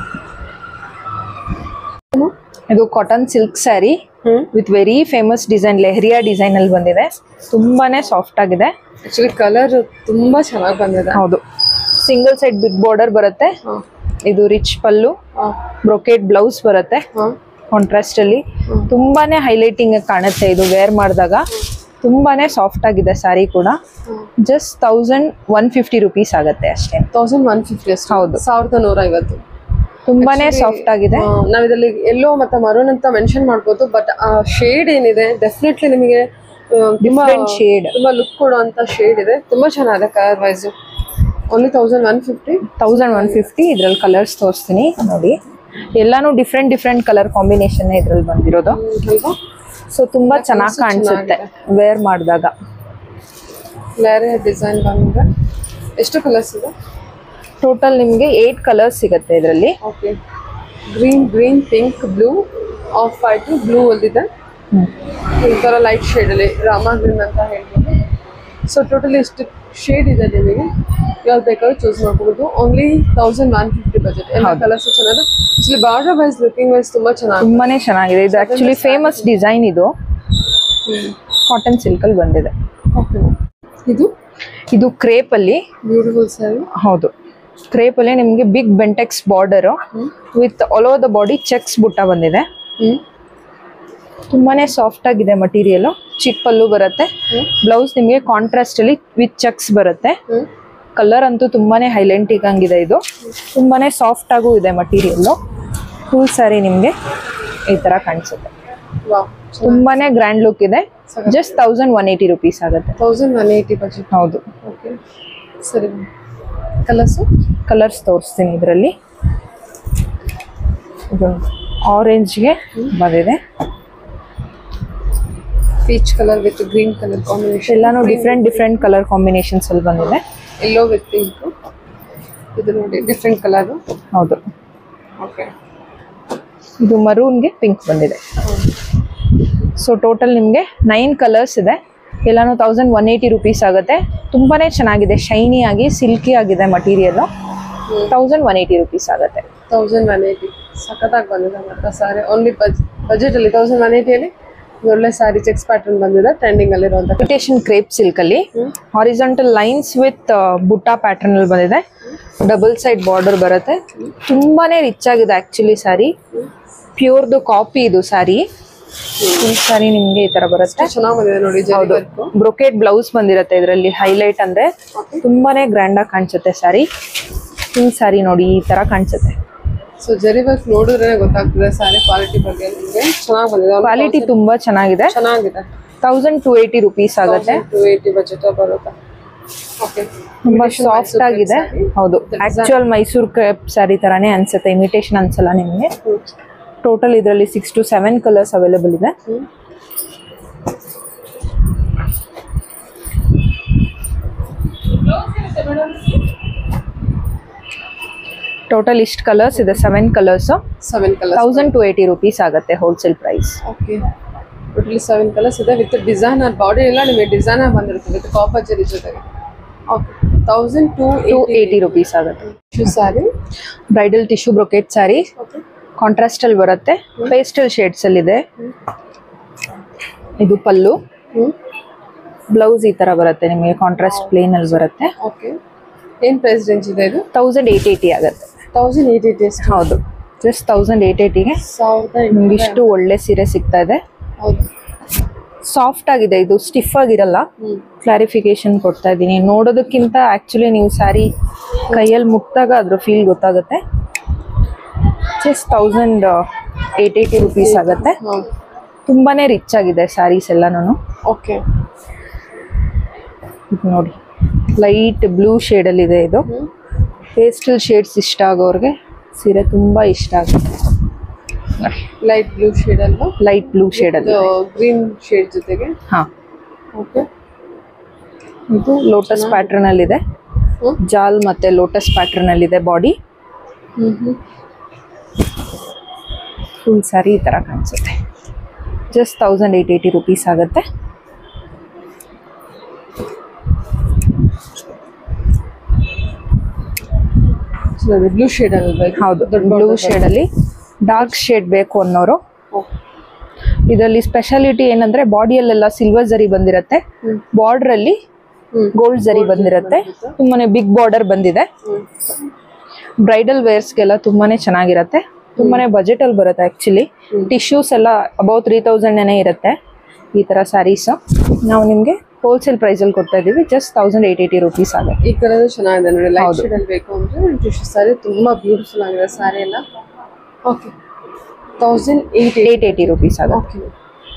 ಇದು ಕಾಟನ್ ಸಿಲ್ಕ್ ಸ್ಯಾರಿ ಹ್ಞೂ with very famous design leheriya design ಅಲ್ಲಿ ಬಂದಿದೆ ತುಂಬಾನೇ ಸಾಫ್ಟ್ ಆಗಿದೆ ಆ್ಯಕ್ಚುಲಿ ಕಲರ್ ತುಂಬ ಚೆನ್ನಾಗಿ ಬಂದಿದೆ ಹೌದು ಸಿಂಗಲ್ ಸೈಡ್ ಬಿಗ್ ಬಾರ್ಡರ್ ಬರುತ್ತೆ ಹಾಂ ಇದು ರಿಚ್ ಪಲ್ಲು ಹಾಂ ಬ್ರೊಕೆಟ್ ಬ್ಲೌಸ್ ಬರುತ್ತೆ ಹಾಂ ಕಾಂಟ್ರಾಸ್ಟ್ ಅಲ್ಲಿ ತುಂಬಾನೇ ಹೈಲೈಟಿಂಗ್ ಕಾಣುತ್ತೆ ಇದು ವೇರ್ ಮಾಡಿದಾಗ ತುಂಬಾನೇ ಸಾಫ್ಟ್ ಆಗಿದೆ ಸ್ಯಾರಿ ಕೂಡ just thousand one fifty rupees ಆಗುತ್ತೆ ಅಷ್ಟೇ ತೌಸಂಡ್ ಒನ್ ಫಿಫ್ಟಿ ಅಷ್ಟು ಹೌದು. ಸಾವಿರದ ನೂರ ಐವತ್ತು ತುಂಬಾನೇ ಸಾಫ್ಟ್ ಆಗಿದೆ ಆ, ನಾವ್ ಇದರಲ್ಲಿ ಎಲ್ಲೋ ಮತ್ತೆ ಮರೂನ್ ಅಂತ ಮೆನ್ಷನ್ ಮಾಡ್ಬೋದು ಬಟ್ ಆ ಶೇಡ್ ಏನಿದೆ ಡೆಫಿನೆಟ್ಲಿ ನಿಮಗೆ ಆ, ತುಂಬಾ Different shade. ತುಂಬಾ ಲುಕ್ ಕೊಡುವಂತ ಶೇಡ್ ಇದೆ ತುಂಬಾ ಚೆನ್ನಾಗಿದೆ colour wise only thousand one fifty thousand one fifty ಇದ್ರಲ್ಲಿ ಕಲರ್ಸ್ ತೋರಿಸ್ತೀನಿ ನೋಡಿ ಎಲ್ಲಾನು ಡಿಫ್ರೆಂಟ್ ಡಿಫ್ರೆಂಟ್ ಕಲರ್ ಕಾಂಬಿನೇಷನ್ ಇದ್ರಲ್ಲಿ ಬಂದಿರೋದು ಅಲ್ವಾ ಸೊ ತುಂಬಾ ಚೆನ್ನಾಗಿ ಕಾಣಿಸುತ್ತೆ ವೇರ್ ಮಾಡಿದಾಗ ಬೇರೆ ಡಿಸೈನ್ ಬಂದಿದೆ ಎಷ್ಟು ಕಲರ್ಸ್ ಇದೆ ಟೋಟಲ್ ನಿಮಗೆ ಏಟ್ ಕಲರ್ಸ್ ಸಿಗುತ್ತೆ ಇದರಲ್ಲಿ okay green green pink blue off white blue ಅಲ್ಲಿದೆ ಈ ಥರ ಲೈಟ್ ಶೇಡಲ್ಲಿ ರಾಮ ಗ್ರೀನ್ ಅಂತ ಹೇಳ್ಬೋದು ಸೊ ಟೋಟಲಿ ಇಷ್ಟು ಶೇಡ್ ಇದೆ ನಿಮಗೆ ಯಾವ್ದು ಬೇಕಾದ್ರೂ ಚೂಸ್ ಮಾಡ್ಕೋಬೋದು only thousand one fifty budget ಎಲ್ಲ ಕಲರ್ಸ್ ಚೆನ್ನಾಗಿದೆ actually border wise looking wise ತುಂಬ ಚೆನ್ನಾಗಿದೆ ತುಂಬಾನೇ ಚೆನ್ನಾಗಿದೆ ಇದು ಆಕ್ಚುಲಿ ಫೇಮಸ್ ಡಿಸೈನ್ ಇದು ಕಾಟನ್ ಸಿಲ್ಕ್ ಅಲ್ಲಿ ಬಂದಿದೆ ಓಕೆ ಇದು ಇದು ಕ್ರೇಪ್ ಅಲ್ಲಿ ಬ್ಯೂಟಿಫುಲ್ ಸ್ಯಾರಿ ಹೌದು ಕ್ರೇಪ್ ಅಲ್ಲಿ ನಿಮಗೆ big Bentex border with all over the body checks butta ಬಂದಿದೆ ಹ್ಞೂ ತುಂಬಾನೇ ಸಾಫ್ಟ್ ಆಗಿದೆ ಮಟೀರಿಯಲ್ ಚಿಕ್ ಪಲ್ಲು ಬರುತ್ತೆ ಬ್ಲೌಸ್ ನಿಮಗೆ ಕಾಂಟ್ರಾಸ್ಟ್ ಅಲ್ಲಿ ವಿತ್ ಚೆಕ್ಸ್ ಬರುತ್ತೆ ಹ್ಞೂ ಕಲರ್ ಅಂತೂ ತುಂಬಾನೇ ಹೈಲೈಟಿಂಗ್ ಆಗಿದೆ ಇದು ತುಂಬಾನೇ ಸಾಫ್ಟ್ ಆಗೂ ಇದೆ ಮಟೀರಿಯಲ್ ಫುಲ್ ಸ್ಯಾರಿ ನಿಮಗೆ ಈ ತರ ಕಾಣಿಸುತ್ತೆ ವಾವ್ ತುಂಬಾನೇ ಗ್ರ್ಯಾಂಡ್ ಲುಕ್ ಇದೆ just thousand one eighty rupees ಆಗುತ್ತೆ ತೌಸಂಡ್ ಒನ್ ಏಯ್ಟಿ ಬಜೆಟ್ ಹೌದು ಓಕೆ ಸರಿ ಕಲರ್ಸು ಕಲರ್ಸ್ ತೋರಿಸ್ತೀನಿ ಇದರಲ್ಲಿ ಇದು ಆರೆಂಜ್ಗೆ ಬಂದಿದೆ peach colour with green colour combination ಎಲ್ಲಾನು ಡಿಫ್ರೆಂಟ್ ಡಿಫ್ರೆಂಟ್ ಕಲರ್ ಕಾಂಬಿನೇಷನ್ಸ್ ಅಲ್ಲಿ ಬಂದಿದೆ ಎಲ್ಲೋ ವಿತ್ ಪಿಂಕ್ ಇದು ನೋಡಿ ಡಿಫ್ರೆಂಟ್ ಕಲರ್ ಹೌದು ಓಕೆ ಇದು ಮರೂನ್ಗೆ ಪಿಂಕ್ ಬಂದಿದೆ ಸೊ ಟೋಟಲ್ ನಿಮಗೆ ನೈನ್ ಕಲರ್ಸ್ ಇದೆ ಎಲ್ಲಾನು ತೌಸಂಡ್ ಒನ್ ಏಯ್ಟಿ ರುಪೀಸ್ ಆಗುತ್ತೆ ತುಂಬಾನೇ ಚೆನ್ನಾಗಿದೆ ಶೈನಿ ಆಗಿ ಸಿಲ್ಕಿ ಆಗಿದೆ material thousand one eighty rupees ಆಗುತ್ತೆ ತೌಸಂಡ್ ಒನ್ ಏಯ್ಟಿ ಸಖತ್ತಾಗಿ ಬಂದಿದೆ ಮಾತ್ರ ಸಾರಿ ಓನ್ಲಿ ಬಜ್ ಬಜೆಟಲ್ಲಿ ತೌಸಂಡ್ ಒನ್ ಏಯ್ಟಿಯಲ್ಲಿ ಒಳ್ಳೆ ಸಾರಿ ಚೆಕ್ಸ್ ಪ್ಯಾಟರ್ನ್ ಬಂದಿದೆ ಟ್ರೆಂಡಿಂಗ್ ಅಲ್ಲಿರುವಂಥ ಇಮಿಟೇಷನ್ ಕ್ರೇಪ್ ಸಿಲ್ಕ್ ಅಲ್ಲಿ horizontal lines with butta pattern ಅಲ್ಲಿ ಬಂದಿದೆ ಡಬಲ್ ಸೈಡ್ ಬಾರ್ಡರ್ ಬರುತ್ತೆ ತುಂಬಾನೇ ರಿಚ್ ಆಗಿದೆ ಆಕ್ಚುಲಿ ಸ್ಯಾರಿ ಪ್ಯೂರ್ದು ಕಾಪಿ ಇದು ಸ್ಯಾರಿ ಈ ಸ್ಯಾರಿ ನಿಮ್ಗೆ ಈ ತರ ಬರುತ್ತೆ ಚೆನ್ನಾಗಿ ಬಂದಿದೆ ನೋಡಿ ಜರಿ ವರ್ಕ್ ಬ್ರೊಕೆಟ್ ಬ್ಲೌಸ್ ಬಂದಿರುತ್ತೆ ಇದರಲ್ಲಿ ಹೈಲೈಟ್ ಅಂದ್ರೆ ತುಂಬಾನೇ ಗ್ರ್ಯಾಂಡ್ ಆಗಿ ಕಾಣಿಸುತ್ತೆ ಸ್ಯಾರಿ ಈ ಸ್ಯಾರಿ ನೋಡಿ ಈ ತರ ಕಾಣಿಸುತ್ತೆ ಸೊ ಜರಿ ವರ್ಕ್ ನೋಡಿದ್ರೆ ಗೊತ್ತಾಗ್ತದೆ ಸಾರಿ ಕ್ವಾಲಿಟಿ ಬಗ್ಗೆ ನಿಮಗೆ ಚೆನ್ನಾಗಿ ಬಂದಿದೆ ಕ್ವಾಲಿಟಿ ತುಂಬಾ ಚೆನ್ನಾಗಿದೆ ಚೆನ್ನಾಗಿದೆ ತೌಸಂಡ್ ಟು ಏಯ್ಟಿ ರುಪೀಸ್ ಆಗುತ್ತೆ ಟು ಏಯ್ಟಿ ಬಜೆಟ್ ಬರುತ್ತೆ ಓಕೆ ತುಂಬಾ ಸಾಫ್ಟ್ ಆಗಿದೆ ಹೌದು ಆಕ್ಚುಯಲ್ ಮೈಸೂರ್ ಕ್ರೇಪ್ ಸ್ಯಾರಿ ತರಾನೇ ಅನ್ಸುತ್ತೆ ಇಮಿಟೇಷನ್ ಅನ್ಸಲ್ಲ ನಿಮಗೆ ಟೋಟಲ್ ಇದರಲ್ಲಿ six to seven colours available ಇದೆ ಟೋಟಲ್ ಇಷ್ಟು ಕಲರ್ಸ್ ಇದೆ seven colours seven colours thousand two eighty rupees ಆಗುತ್ತೆ wholesale price okay totally seven colours ಇದೆ ವಿತ್ ಡಿಸೈನರ್ ಬಾಡಿ ಎಲ್ಲ ನಿಮಗೆ ಡಿಸೈನರ್ ಬಂದಿರುತ್ತೆ ವಿತ್ ಕಾಪರ್ ಜರಿ ಜೊತೆಗೆ okay thousand two two eighty rupees ಆಗುತ್ತೆ two saree bridal tissue brocade saree okay contrast ಅಲ್ಲಿ ಬರುತ್ತೆ pastel shades ಅಲ್ಲಿ ಇದೆ ಇದು ಪಲ್ಲು ಹ್ಞೂ ಬ್ಲೌಸ್ ಈ ತರ ಬರುತ್ತೆ ನಿಮಗೆ ಕಾಂಟ್ರಾಸ್ಟ್ ಪ್ಲೇನ್ ಅಲ್ಲಿ ಬರುತ್ತೆ ಓಕೆ ಏನು ಪ್ರೈಸ್ ರೇಂಜ್ ಇದೆ ಇದು ತೌಸಂಡ್ ಏಟ್ ಏಯ್ಟಿ ಆಗುತ್ತೆ ತೌಸಂಡ್ ಏಯ್ಟ್ ಏಯ್ಟಿ ಎಷ್ಟು ಹೌದು ಜಸ್ಟ್ ತೌಸಂಡ್ ಏಟ್ ಏಯ್ಟಿಗೆ ಸಾವಿರದ ನಿಮ್ಗೆ ಇಷ್ಟು ಒಳ್ಳೆ ಸೀರೆ ಸಿಗ್ತಾ ಇದೆ ಹೌದು ಸಾಫ್ಟ್ ಆಗಿದೆ ಇದು ಸ್ಟಿಫ್ ಆಗಿರಲ್ಲ ಹ್ಞೂ ಕ್ಲಾರಿಫಿಕೇಶನ್ ಕೊಡ್ತಾ ಇದ್ದೀನಿ ನೋಡೋದಕ್ಕಿಂತ ಆಕ್ಚುಲಿ ನೀವು ಸ್ಯಾರಿ ಕೈಯಲ್ಲಿ ಮುಟ್ಟಾಗ ಅದ್ರ ಫೀಲ್ ಗೊತ್ತಾಗುತ್ತೆ just thousand eight eighty rupees ಆಗುತ್ತೆ ಹಾಂ ತುಂಬಾನೇ ರಿಚ್ ಆಗಿದೆ ಸ್ಯಾರೀಸ್ ಎಲ್ಲಾನು ಓಕೆ ಇದು ನೋಡಿ ಲೈಟ್ ಬ್ಲೂ ಶೇಡಲ್ಲಿ ಇದೆ ಇದು ಹ್ಞೂ ಪೇಸ್ಟಲ್ ಶೇಡ್ಸ್ ಇಷ್ಟ ಆಗೋರ್ಗೆ ಸೀರೆ ತುಂಬಾ ಇಷ್ಟ ಆಗುತ್ತೆ ಲೈಟ್ ಬ್ಲೂ ಶೇಡ್ ಅಲ್ವಾ ಲೈಟ್ ಬ್ಲೂ ಶೇಡಲ್ಲಿ ಗ್ರೀನ್ ಶೇಡ್ ಜೊತೆಗೆ ಹಾ ಓಕೆ ಇದು ಲೋಟಸ್ ಪ್ಯಾಟರ್ನ್ ಅಲ್ಲಿ ಇದೆ ಹ್ಮ್. ಜಾಲ್ ಮತ್ತೆ ಲೋಟಸ್ ಪ್ಯಾಟರ್ನ್ ಅಲ್ಲಿ ಇದೆ ಬಾಡಿ ಹ್ಞೂ ಹ್ಞೂ ಫುಲ್ ಸ್ಯಾರಿ ಈ ತರ ಕಾಣಿಸುತ್ತೆ just thousand eight eighty rupees ಆಗುತ್ತೆ ಬ್ಲೂ ಶೇಡ್ ಅಲ್ವಾ ಇದು? ಹೌದು ದೊಡ್ಡ ಬ್ಲೂ border ಶೇಡ್ ಅಲ್ಲಿ ಡಾರ್ಕ್ ಶೇಡ್ ಬೇಕು ಅನ್ನೋರು ಓ, ಇದರಲ್ಲಿ ಸ್ಪೆಷಾಲಿಟಿ ಏನಂದ್ರೆ ಬಾಡಿಯಲ್ಲೆಲ್ಲ ಸಿಲ್ವರ್ ಜರಿ ಬಂದಿರತ್ತೆ ಹ್ಮ್. ಬಾರ್ಡರ್ ಅಲ್ಲಿ ಹ್ಮ್. ಗೋಲ್ಡ್ ಜರಿ ಬಂದಿರತ್ತೆ ತುಂಬಾನೇ ಬಿಗ್ ಬಾರ್ಡರ್ ಬಂದಿದೆ ಹ್ಮ್. ಬ್ರೈಡಲ್ ವೇರ್ಸ್ಗೆಲ್ಲ ತುಂಬಾನೇ ಚೆನ್ನಾಗಿರತ್ತೆ ತುಂಬಾನೇ ಬಜೆಟ್ ಅಲ್ಲಿ ಬರುತ್ತೆ ಆಕ್ಚುಲಿ ಟಿಶ್ಯೂಸ್ ಎಲ್ಲ ಅಬೌವ್ ತ್ರೀ ತೌಸಂಡ್ ಇರುತ್ತೆ ಈ ತರ ಸ್ಯಾರೀಸ್ ನಾವು ನಿಮ್ಗೆ ಹೋಲ್ಸೇಲ್ ಪ್ರೈಸ್ ಅಲ್ಲಿ ಕೊಡ್ತಾ ಇದೀವಿ just thousand eight eighty rupees ಆಗುತ್ತೆ ಈ ಕಲರ್ ಚೆನ್ನಾಗಿದೆ ನೋಡಿ ಲೈಟ್ ಶೇಡ್ ಅಲ್ಲಿ ಬೇಕು ಅಂದ್ರೆ ಟಿಶ್ಯೂ ಸಾರಿ ತುಂಬಾ ಬ್ಯೂಟಿಫುಲ್ ಆಗಿದೆ ಸಾರಿ ಎಲ್ಲ okay thousand eight eight eighty rupees ಆಗುತ್ತೆ ಓಕೆ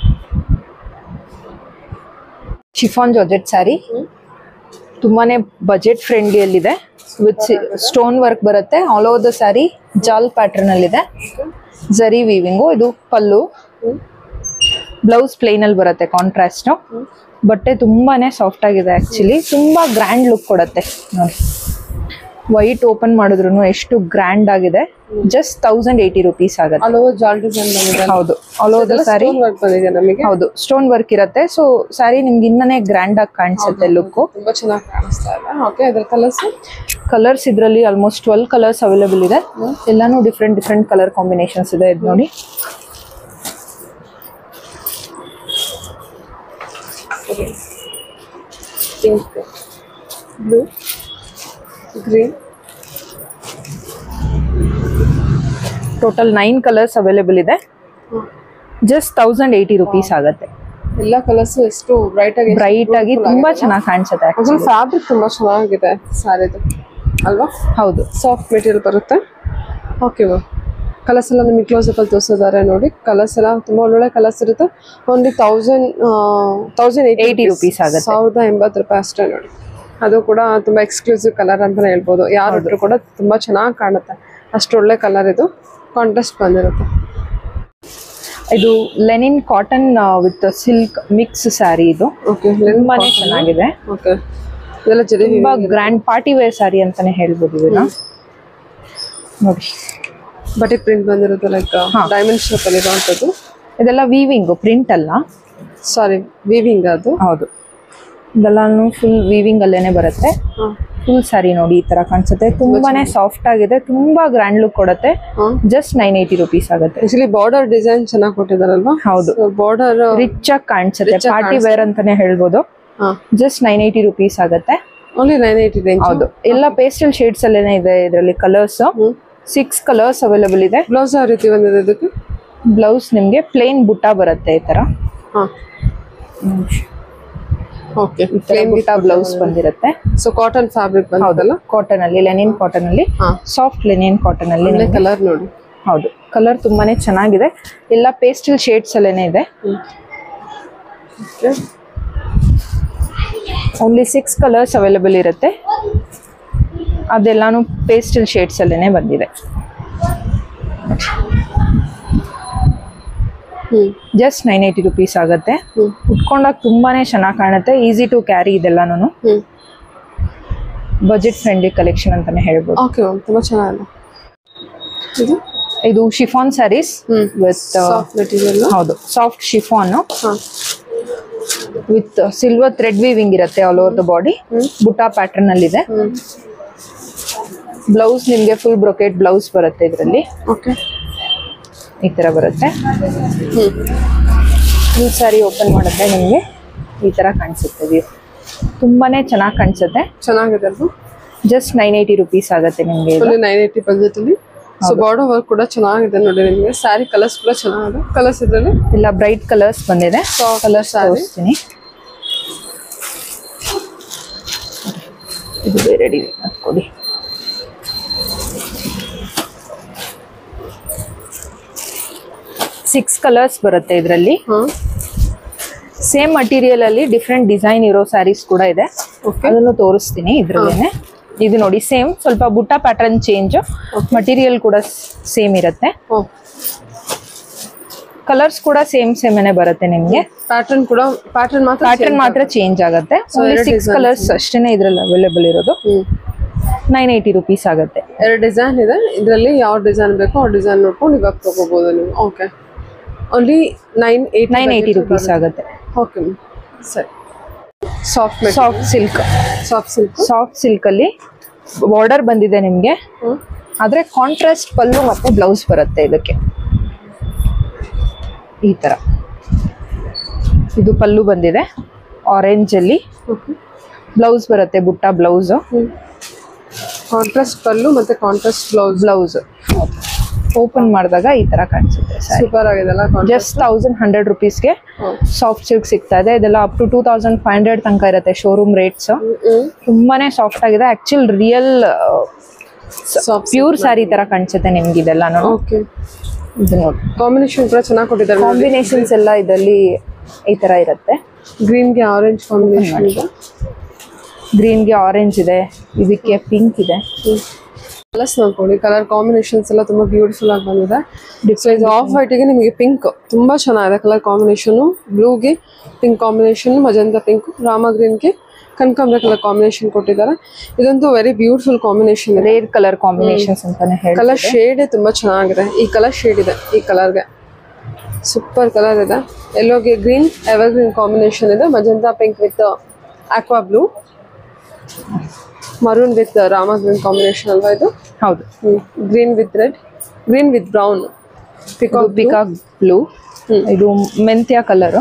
ಶಿಫಾನ್ ಜಾರ್ಜೆಟ್ ಸ್ಯಾರಿ ತುಂಬಾನೇ ಬಜೆಟ್ ಫ್ರೆಂಡ್ಲಿಯಲ್ಲಿದೆ ವಿತ್ ಸ್ಟೋನ್ ವರ್ಕ್ ಬರುತ್ತೆ ಆಲ್ ಓವರ್ ದ ಸ್ಯಾರಿ ಜಾಲ್ ಪ್ಯಾಟರ್ನ್ ಅಲ್ಲಿ ಇದೆ ಜರಿ ವೀವಿಂಗು ಇದು ಪಲ್ಲು ಬ್ಲೌಸ್ ಪ್ಲೇನ್ ಅಲ್ಲಿ ಬರುತ್ತೆ ಕಾಂಟ್ರಾಸ್ಟ್ ಬಟ್ಟೆ ತುಂಬಾನೇ ಸಾಫ್ಟ್ ಆಗಿದೆ ಆಕ್ಚುಲಿ ತುಂಬಾ ಗ್ರ್ಯಾಂಡ್ ಲುಕ್ ಕೊಡುತ್ತೆ ನೋಡಿ ವೈಟ್ ಓಪನ್ ಮಾಡಿದ್ರು ಎಷ್ಟು ಗ್ರ್ಯಾಂಡ್ ಆಗಿದೆ ಜಸ್ಟ್ ತೌಸಂಡ್ ಏಯ್ಟಿ ರುಪೀಸ್ ಆಗುತ್ತೆ ಆಲ್ ಓವರ್ ಜಾಲ್ ಡಿಸೈನ್ ಬಂದಿದೆ ಹೌದು all over the saree work ಬಂದಿದೆ ನಮಗೆ ಹೌದು ಸ್ಟೋನ್ ವರ್ಕ್ ಇರುತ್ತೆ ಸೊ ಸ್ಯಾರಿ ನಿಮ್ಗೆ ಇನ್ನನೇ ಗ್ರ್ಯಾಂಡ್ ಆಗಿ ಕಾಣಿಸುತ್ತೆ ಲುಕ್ ತುಂಬಾ ಚೆನ್ನಾಗಿ ಕಾಣಿಸ್ತಾ ಇದೆ ಓಕೆ ಅದ್ರ ಕಲರ್ಸ್ ಕಲರ್ಸ್ ಇದರಲ್ಲಿ ಆಲ್ಮೋಸ್ಟ್ ಟ್ವೆಲ್ ಕಲರ್ಸ್ ಅವೈಲೇಬಲ್ ಇದೆ ಎಲ್ಲಾನು ಡಿಫ್ರೆಂಟ್ ಡಿಫ್ರೆಂಟ್ ಕಲರ್ ಕಾಂಬಿನೇಷನ್ಸ್ ಇದೆ ಇದು ನೋಡಿ pink blue green total nine colours available ಇದೆ ಜಸ್ಟ್ ತೌಸಂಡ್ ಏಯ್ಟಿ ರುಪೀಸ್ ಆಗುತ್ತೆ ಎಲ್ಲ ಕಲರ್ಸ್ ಎಷ್ಟು ಬ್ರೈಟ್ ಆಗಿ ಬ್ರೈಟ್ ಆಗಿ ತುಂಬಾ ಚೆನ್ನಾಗಿ ಕಾಣಿಸುತ್ತೆ ಅದ್ರ actually. ಫ್ಯಾಬ್ರಿಕ್ ತುಂಬಾ ಚೆನ್ನಾಗಿದೆ ಸಾರಿದು ಅಲ್ವಾ ಹೌದು ಸಾಫ್ಟ್ ಮೆಟೀರಿಯಲ್ ಬರುತ್ತೆ ಓಕೆ ಮ್ಯಾಮ್ ಕಲರ್ಸ್ ಎಲ್ಲ ನಿಮಗೆ ಕ್ಲೋಸ್ ಅಲ್ಲಿ ತೋರಿಸಿದ್ದಾರೆ ನೋಡಿ ಕಲರ್ಸ್ ಎಲ್ಲ ತುಂಬಾ ಒಳ್ಳೊಳ್ಳೆ ಕಲರ್ಸ್ ಇರುತ್ತೆ ಓನ್ಲಿ ತೌಸಂಡ್ ತೌಸಂಡ್ 80 rupees ಆಗುತ್ತೆ. ಸಾವಿರದ ಎಂಬತ್ತು ರೂಪಾಯಿ ಅಷ್ಟೇ ನೋಡಿ ಅದು ಕೂಡ ತುಂಬಾ ಎಕ್ಸ್ಕ್ಲೂಸಿವ್ ಕಲರ್ ಅಂತಾನೆ ಹೇಳ್ಬೋದು ಯಾರು ಕೂಡ ತುಂಬಾ ಚೆನ್ನಾಗಿ ಕಾಣುತ್ತೆ ಅಷ್ಟು ಒಳ್ಳೆ ಕಲರ್ ಇದು ಕಾಂಟ್ರಾಸ್ಟ್ ಬಂದಿರುತ್ತೆ ಇದು linen cotton with silk mix saree ಇದು ಓಕೆ ತುಂಬಾನೇ ಚೆನ್ನಾಗಿದೆ ಓಕೆ ಇದೆಲ್ಲ ಜರಿ ತುಂಬಾ ಗ್ರ್ಯಾಂಡ್ ಪಾರ್ಟಿ ವೇರ್ ಸ್ಯಾರಿ ಅಂತಾನೆ ಹೇಳ್ಬೋದು ಇದನ್ನ ನೋಡಿ ಬಟೆ ಪ್ರಿಂಟ್ ಬಂದಿರುತ್ತೆ ಲೈಕ್ ಡೈಮಂಡ್ ಶೇಪ್ ಅಲ್ಲಿ ಇರುವಂತದ್ದು ಇದೆಲ್ಲ ವೀವಿಂಗ್ ಪ್ರಿಂಟ್ ಅಲ್ಲ ಸಾರಿ ವೀವಿಂಗ್ ಅದು ಹೌದು ಇದೆಲ್ಲಾನು ಫುಲ್ ವೀವಿಂಗ್ ಅಲ್ಲೇನೆ ಬರುತ್ತೆ ಹಾ. ಫುಲ್ ಸ್ಯಾರಿ ನೋಡಿ ಈ ತರ ಕಾಣಿಸುತ್ತೆ ತುಂಬಾನೇ ಸಾಫ್ಟ್ ಆಗಿದೆ ತುಂಬಾ ಗ್ರ್ಯಾಂಡ್ ಲುಕ್ ಕೊಡುತ್ತೆ ಹಾ. ಜಸ್ಟ್ ನೈನ್ ಏಯ್ಟಿ ರುಪೀಸ್ ಆಗುತ್ತೆ ಆಕ್ಚುಲಿ ಬಾರ್ಡರ್ ಡಿಸೈನ್ ಚೆನ್ನಾಗಿ ಕೊಟ್ಟಿದಾರಲ್ವಾ ಹೌದು ಬಾರ್ಡರ್ ರಿಚ್ ಆಗಿ ಕಾಣಿಸುತ್ತೆ ಪಾರ್ಟಿ ವೇರ್ ಅಂತಾನೆ ಹೇಳ್ಬೋದು ಹಾ ಜಸ್ಟ್ ನೈನ್ ಏಯ್ಟಿ ರುಪೀಸ್ ಆಗುತ್ತೆ ಓನ್ಲಿ ನೈನ್ ಏಯ್ಟಿ ರೇಂಜ್ ಹೌದು ಎಲ್ಲ ಪೇಸ್ಟಲ್ ಶೇಡ್ಸ್ ಅಲ್ಲೇನೆ ಇದೆ ಇದರಲ್ಲಿ ಕಲರ್ಸ್ ಸಿಕ್ಸ್ ಕಲರ್ಸ್ ಅವೈಲೇಬಲ್ ಇದೆ ಬ್ಲೌಸ್ ಯಾವ ರೀತಿ ಬಂದಿದೆ ಇದಕ್ಕೆ ಬ್ಲೌಸ್ ನಿಮ್ಗೆ ಪ್ಲೇನ್ ಬುಟ್ಟ ಬರುತ್ತೆ ಈ ತರ ಹಾ ಓಕೆ ಈ ತರ ಬುಟ್ಟ ಬ್ಲೌಸ್ ಬಂದಿರುತ್ತೆ ಸೊ ಕಾಟನ್ ಫ್ಯಾಬ್ರಿಕ್ ಬಂದದಲ್ಲ ಕಾಟನ್ ಅಲ್ಲಿ ಲೆನಿನ್ ಕಾಟನ್ ಅಲ್ಲಿ ಹಾ ಸಾಫ್ಟ್ ಲೆನಿನ್ ಕಾಟನ್ ಅಲ್ಲಿ ಒಳ್ಳೆ ನಿಮ್ಗೆ- ಕಲರ್ ನೋಡಿ ಹೌದು ಕಲರ್ ತುಂಬಾನೇ ಚೆನ್ನಾಗಿದೆ ಎಲ್ಲ ಪೇಸ್ಟಲ್ ಶೇಡ್ಸ್ ಅಲ್ಲೇನೆ ಇದೆ okay only six colours available ಇರುತ್ತೆ ಅದೆಲ್ಲಾನು ಪೇಸ್ಟಲ್ ಶೇಡ್ಸ್ ಅಲ್ಲೇನೆ ಬಂದಿದೆ ಹ್ಮ್ ಜಸ್ಟ್ ನೈನ್ ಏಯ್ಟಿ ರುಪೀಸ್ ಆಗುತ್ತೆ ಹ್ಮ್ ಉಟ್ಕೊಂಡಾಗ ತುಂಬಾನೇ ಚೆನ್ನಾಗಿ ಕಾಣುತ್ತೆ ಈಸಿ ಟು ಕ್ಯಾರಿ ಇದೆಲ್ಲಾನು ಹ್ಮ್ ಬಜೆಟ್ ಫ್ರೆಂಡ್ಲಿ ಕಲೆಕ್ಷನ್ ಅಂತಾನೆ ಹೇಳ್ಬೋದು ಓಕೆ ಮ್ಯಾಮ್ ತುಂಬಾ ಚೆನ್ನಾಗಿದೆ ಇದು ಇದು ಶಿಫಾನ್ ಸ್ಯಾರೀಸ್ ಹ್ಮ್ ವಿತ್ ಸಾಫ್ಟ್ ಮೆಟೀರಿಯಲ್ ಹೌದು ಸಾಫ್ಟ್ ಶಿಫಾನ್ ಹಾ ವಿತ್ ಸಿಲ್ವರ್ ಥ್ರೆಡ್ ವೀವಿಂಗ್ ಇರುತ್ತೆ all over the body butta pattern ಅಲ್ಲಿ ಇದೆ ಹ್ಮ್ ಬ್ಲೌಸ್ ನಿಮಗೆ ಫುಲ್ ಬ್ರೊಕೆಟ್ ಬ್ಲೌಸ್ ಬರುತ್ತೆ ಇದರಲ್ಲಿ ಓಕೆ ಈ ತರ ಬರುತ್ತೆ ಹ್ಮ್ ಈ ಸಾರಿ ಓಪನ್ ಮಾಡಿದ್ರೆ ನಿಮಗೆ ಈ ತರ ಕಾಣಿಸುತ್ತೆ view. ತುಂಬಾನೇ ಚೆನ್ನಾಗಿ ಕಾಣಿಸುತ್ತೆ ಚೆನ್ನಾಗಿದೆ ಅಲ್ವಾ ಜಸ್ಟ್ ನೈನ್ ಏಯ್ಟಿ ರುಪೀಸ್ ಆಗುತ್ತೆ ನಿಮಗೆ ಇದು ಓನ್ಲಿ ನೈನ್ ಏಯ್ಟಿ ಬಜೆಟ್ ಅಲ್ಲಿ ಸೊ ಬಾರ್ಡರ್ ವರ್ಕ್ ಕೂಡ ಚೆನ್ನಾಗಿದೆ ನೋಡಿ ನಿಮಗೆ ಸ್ಯಾರಿ ಕಲರ್ಸ್ ಕೂಡ ಚೆನ್ನಾಗಿದೆ ಕಲರ್ಸ್ ಇದ್ರಲ್ಲಿ ಎಲ್ಲ ಬ್ರೈಟ್ ಕಲರ್ಸ್ ಬಂದಿದೆ Soft ಕಲರ್ಸ್ saree. ತೋರಿಸ್ತೀನಿ ಇದು ಬೇರೆ ಡಿ ಕೊಡಿ ಸಿಕ್ಸ್ ಕಲರ್ಸ್ ಬರುತ್ತೆ ಇದರಲ್ಲಿ ಹಾ ಸೇಮ್ ಮಟೀರಿಯಲ್ ಅಲ್ಲಿ ಡಿಫ್ರೆಂಟ್ ಡಿಸೈನ್ ಇರೋ ಸ್ಯಾರೀಸ್ ಕೂಡ ಇದೆ ಓಕೆ ಅದನ್ನು ತೋರಿಸ್ತೀನಿ ಇದ್ರಲ್ಲೇನೆ ಇದು ನೋಡಿ ಸೇಮ್ ಸ್ವಲ್ಪ ಬುಟ್ಟ ಪ್ಯಾಟರ್ನ್ ಚೇಂಜ್ ಮಟೀರಿಯಲ್ ಕೂಡ ಸೇಮ್ ಇರುತ್ತೆ ಓ ಕಲರ್ಸ್ ಕೂಡ ಸೇಮ್ ಸೇಮೇನೆ ಬರುತ್ತೆ ನಿಮ್ಗೆ ಪ್ಯಾಟರ್ನ್ ಕೂಡ ಪ್ಯಾಟರ್ನ್ ಮಾತ್ರ ಪ್ಯಾಟರ್ನ್ ಮಾತ್ರ ಚೇಂಜ್ ಆಗುತ್ತೆ ಎರಡು ಸಿಕ್ಸ್ ಕಲರ್ಸ್ ಅಷ್ಟೇನೆ ಇದ್ರಲ್ಲಿ ಅವೈಲೇಬಲ್ ಇರೋದು ಹ್ಮ್ ನೈನ್ ಏಯ್ಟಿ ರುಪೀಸ್ ಆಗುತ್ತೆ ಎರಡು ಡಿಸೈನ್ ಇದೆ ಇದರಲ್ಲಿ ಯಾವ ಡಿಸೈನ್ ಬೇಕೋ ಆ ಡಿಸೈನ್ ನೋಡ್ಕೊಂಡು ಇವಾಗ ತಗೋಬಹುದು ನೀವು okay only nine eight nine eighty rupees ಆಗುತ್ತೆ ಓಕೆ ಸರಿ ಸಾಫ್ಟ್ ಮೆಟ್ soft silk soft silk soft silk ಅಲ್ಲಿ ಬಾರ್ಡರ್ ಬಂದಿದೆ ನಿಮ್ಗೆ ಹ್ಮ್ ಆದ್ರೆ ಕಾಂಟ್ರಾಸ್ಟ್ ಪಲ್ಲು ಮತ್ತೆ ಬ್ಲೌಸ್ ಬರುತ್ತೆ ಇದಕ್ಕೆ ಈ ತರ ಇದು ಪಲ್ಲು ಬಂದಿದೆ ಆರೆಂಜ್ ಅಲ್ಲಿ ಓಕೆ ಬ್ಲೌಸ್ ಬರುತ್ತೆ ಬುಟ್ಟ ಬ್ಲೌಸ್ ಹ್ಮ್ ಕಾಂಟ್ರಾಸ್ಟ್ ಪಲ್ಲು ಮತ್ತೆ ಕಾಂಟ್ರಾಸ್ಟ್ ಬ್ಲೌಸ್ ಬ್ಲೌಸ್ ಓಪನ್ ಮಾಡಿದಾಗ ಈ ತರ ಕಾಣಿಸುತ್ತೆ ಸರಿ ಸೂಪರ್ ಆಗಿದೆಲ್ಲ ಜಸ್ಟ್ ತೌಸಂಡ್ ಹಂಡ್ರೆಡ್ ರುಪೀಸ್ಗೆ ಸಾಫ್ಟ್ ಸಿಲ್ಕ್ ಸಿಗ್ತಾ ಇದೆ ಇದೆಲ್ಲ up to two thousand five hundred ತನಕ ಇರುತ್ತೆ ಶೋರೂಮ್ ರೇಟ್ಸ್ ತುಂಬಾನೇ ಸಾಫ್ಟ್ ಆಗಿದೆ actual real soft pure saree ತರ ಕಾಣಿಸುತ್ತೆ ನಿಮ್ಗೆ ಇದೆಲ್ಲ ಓಕೆ ಇದು ನೋಡಿ ಕಾಂಬಿನೇಷನ್ ಕೂಡ ಚೆನ್ನಾಗಿ ಕೊಟ್ಟಿದ್ದಾರೆ ಕಾಂಬಿನೇಷನ್ಸ್ ಎಲ್ಲ ಇದರಲ್ಲಿ ಈ ತರ ಇರುತ್ತೆ ಗ್ರೀನ್ಗೆ ಆರೆಂಜ್ ಕಾಂಬಿನೇಷನ್ ಇದೆ ಗ್ರೀನ್ಗೆ ಆರೆಂಜ್ ಇದೆ ಇದಕ್ಕೆ ಪಿಂಕ್ ಇದೆ ಕಲರ್ಸ್ ನೋಡ್ಕೊಳ್ಳಿ ಕಲರ್ ಕಾಂಬಿನೇಷನ್ಸ್ ಎಲ್ಲ ತುಂಬಾ ಬ್ಯೂಟಿಫುಲ್ ಆಗಿ ಬಂದಿದೆ ಸೊ ಇದು ಆಫ್ ವೈಟಿಗೆ ನಿಮಗೆ ಪಿಂಕ್ ತುಂಬಾ ಚೆನ್ನಾಗಿದೆ ಕಲರ್ ಕಾಂಬಿನೇಷನ್ ಬ್ಲೂಗೆ ಪಿಂಕ್ ಕಾಂಬಿನೇಷನ್ ಮಜಂತ ಪಿಂಕ್ ರಾಮ ಗ್ರೀನ್ಗೆ ಕನಕಾಂಬ್ರ ಕಲರ್ ಕಾಂಬಿನೇಷನ್ ಕೊಟ್ಟಿದ್ದಾರೆ ಇದಂತೂ ವೆರಿ ಬ್ಯೂಟಿಫುಲ್ ಕಾಂಬಿನೇಷನ್ ಇದೆ ರೇರ್ ಕಲರ್ ಕಾಂಬಿನೇಷನ್ಸ್ ಅಂತಾನೆ ಹೇಳಿ ಕಲರ್ ಶೇಡ್ ತುಂಬಾ ಚೆನ್ನಾಗಿದೆ ಈ ಕಲರ್ ಶೇಡ್ ಇದೆ ಈ ಕಲರ್ಗೆ ಸೂಪರ್ ಕಲರ್ ಇದೆ ಎಲ್ಲೋಗೆ ಗ್ರೀನ್ ಎವರ್ ಗ್ರೀನ್ ಕಾಂಬಿನೇಷನ್ ಇದೆ magenta pink with aqua blue maroon with ರಾಮ ಗ್ರೀನ್ ಕಾಂಬಿನೇಷನ್ ಅಲ್ವಾ ಇದು ಹೌದು green with red green with brown peacock peacock blue ಇದು ಮೆಂತ್ಯ ಕಲರ್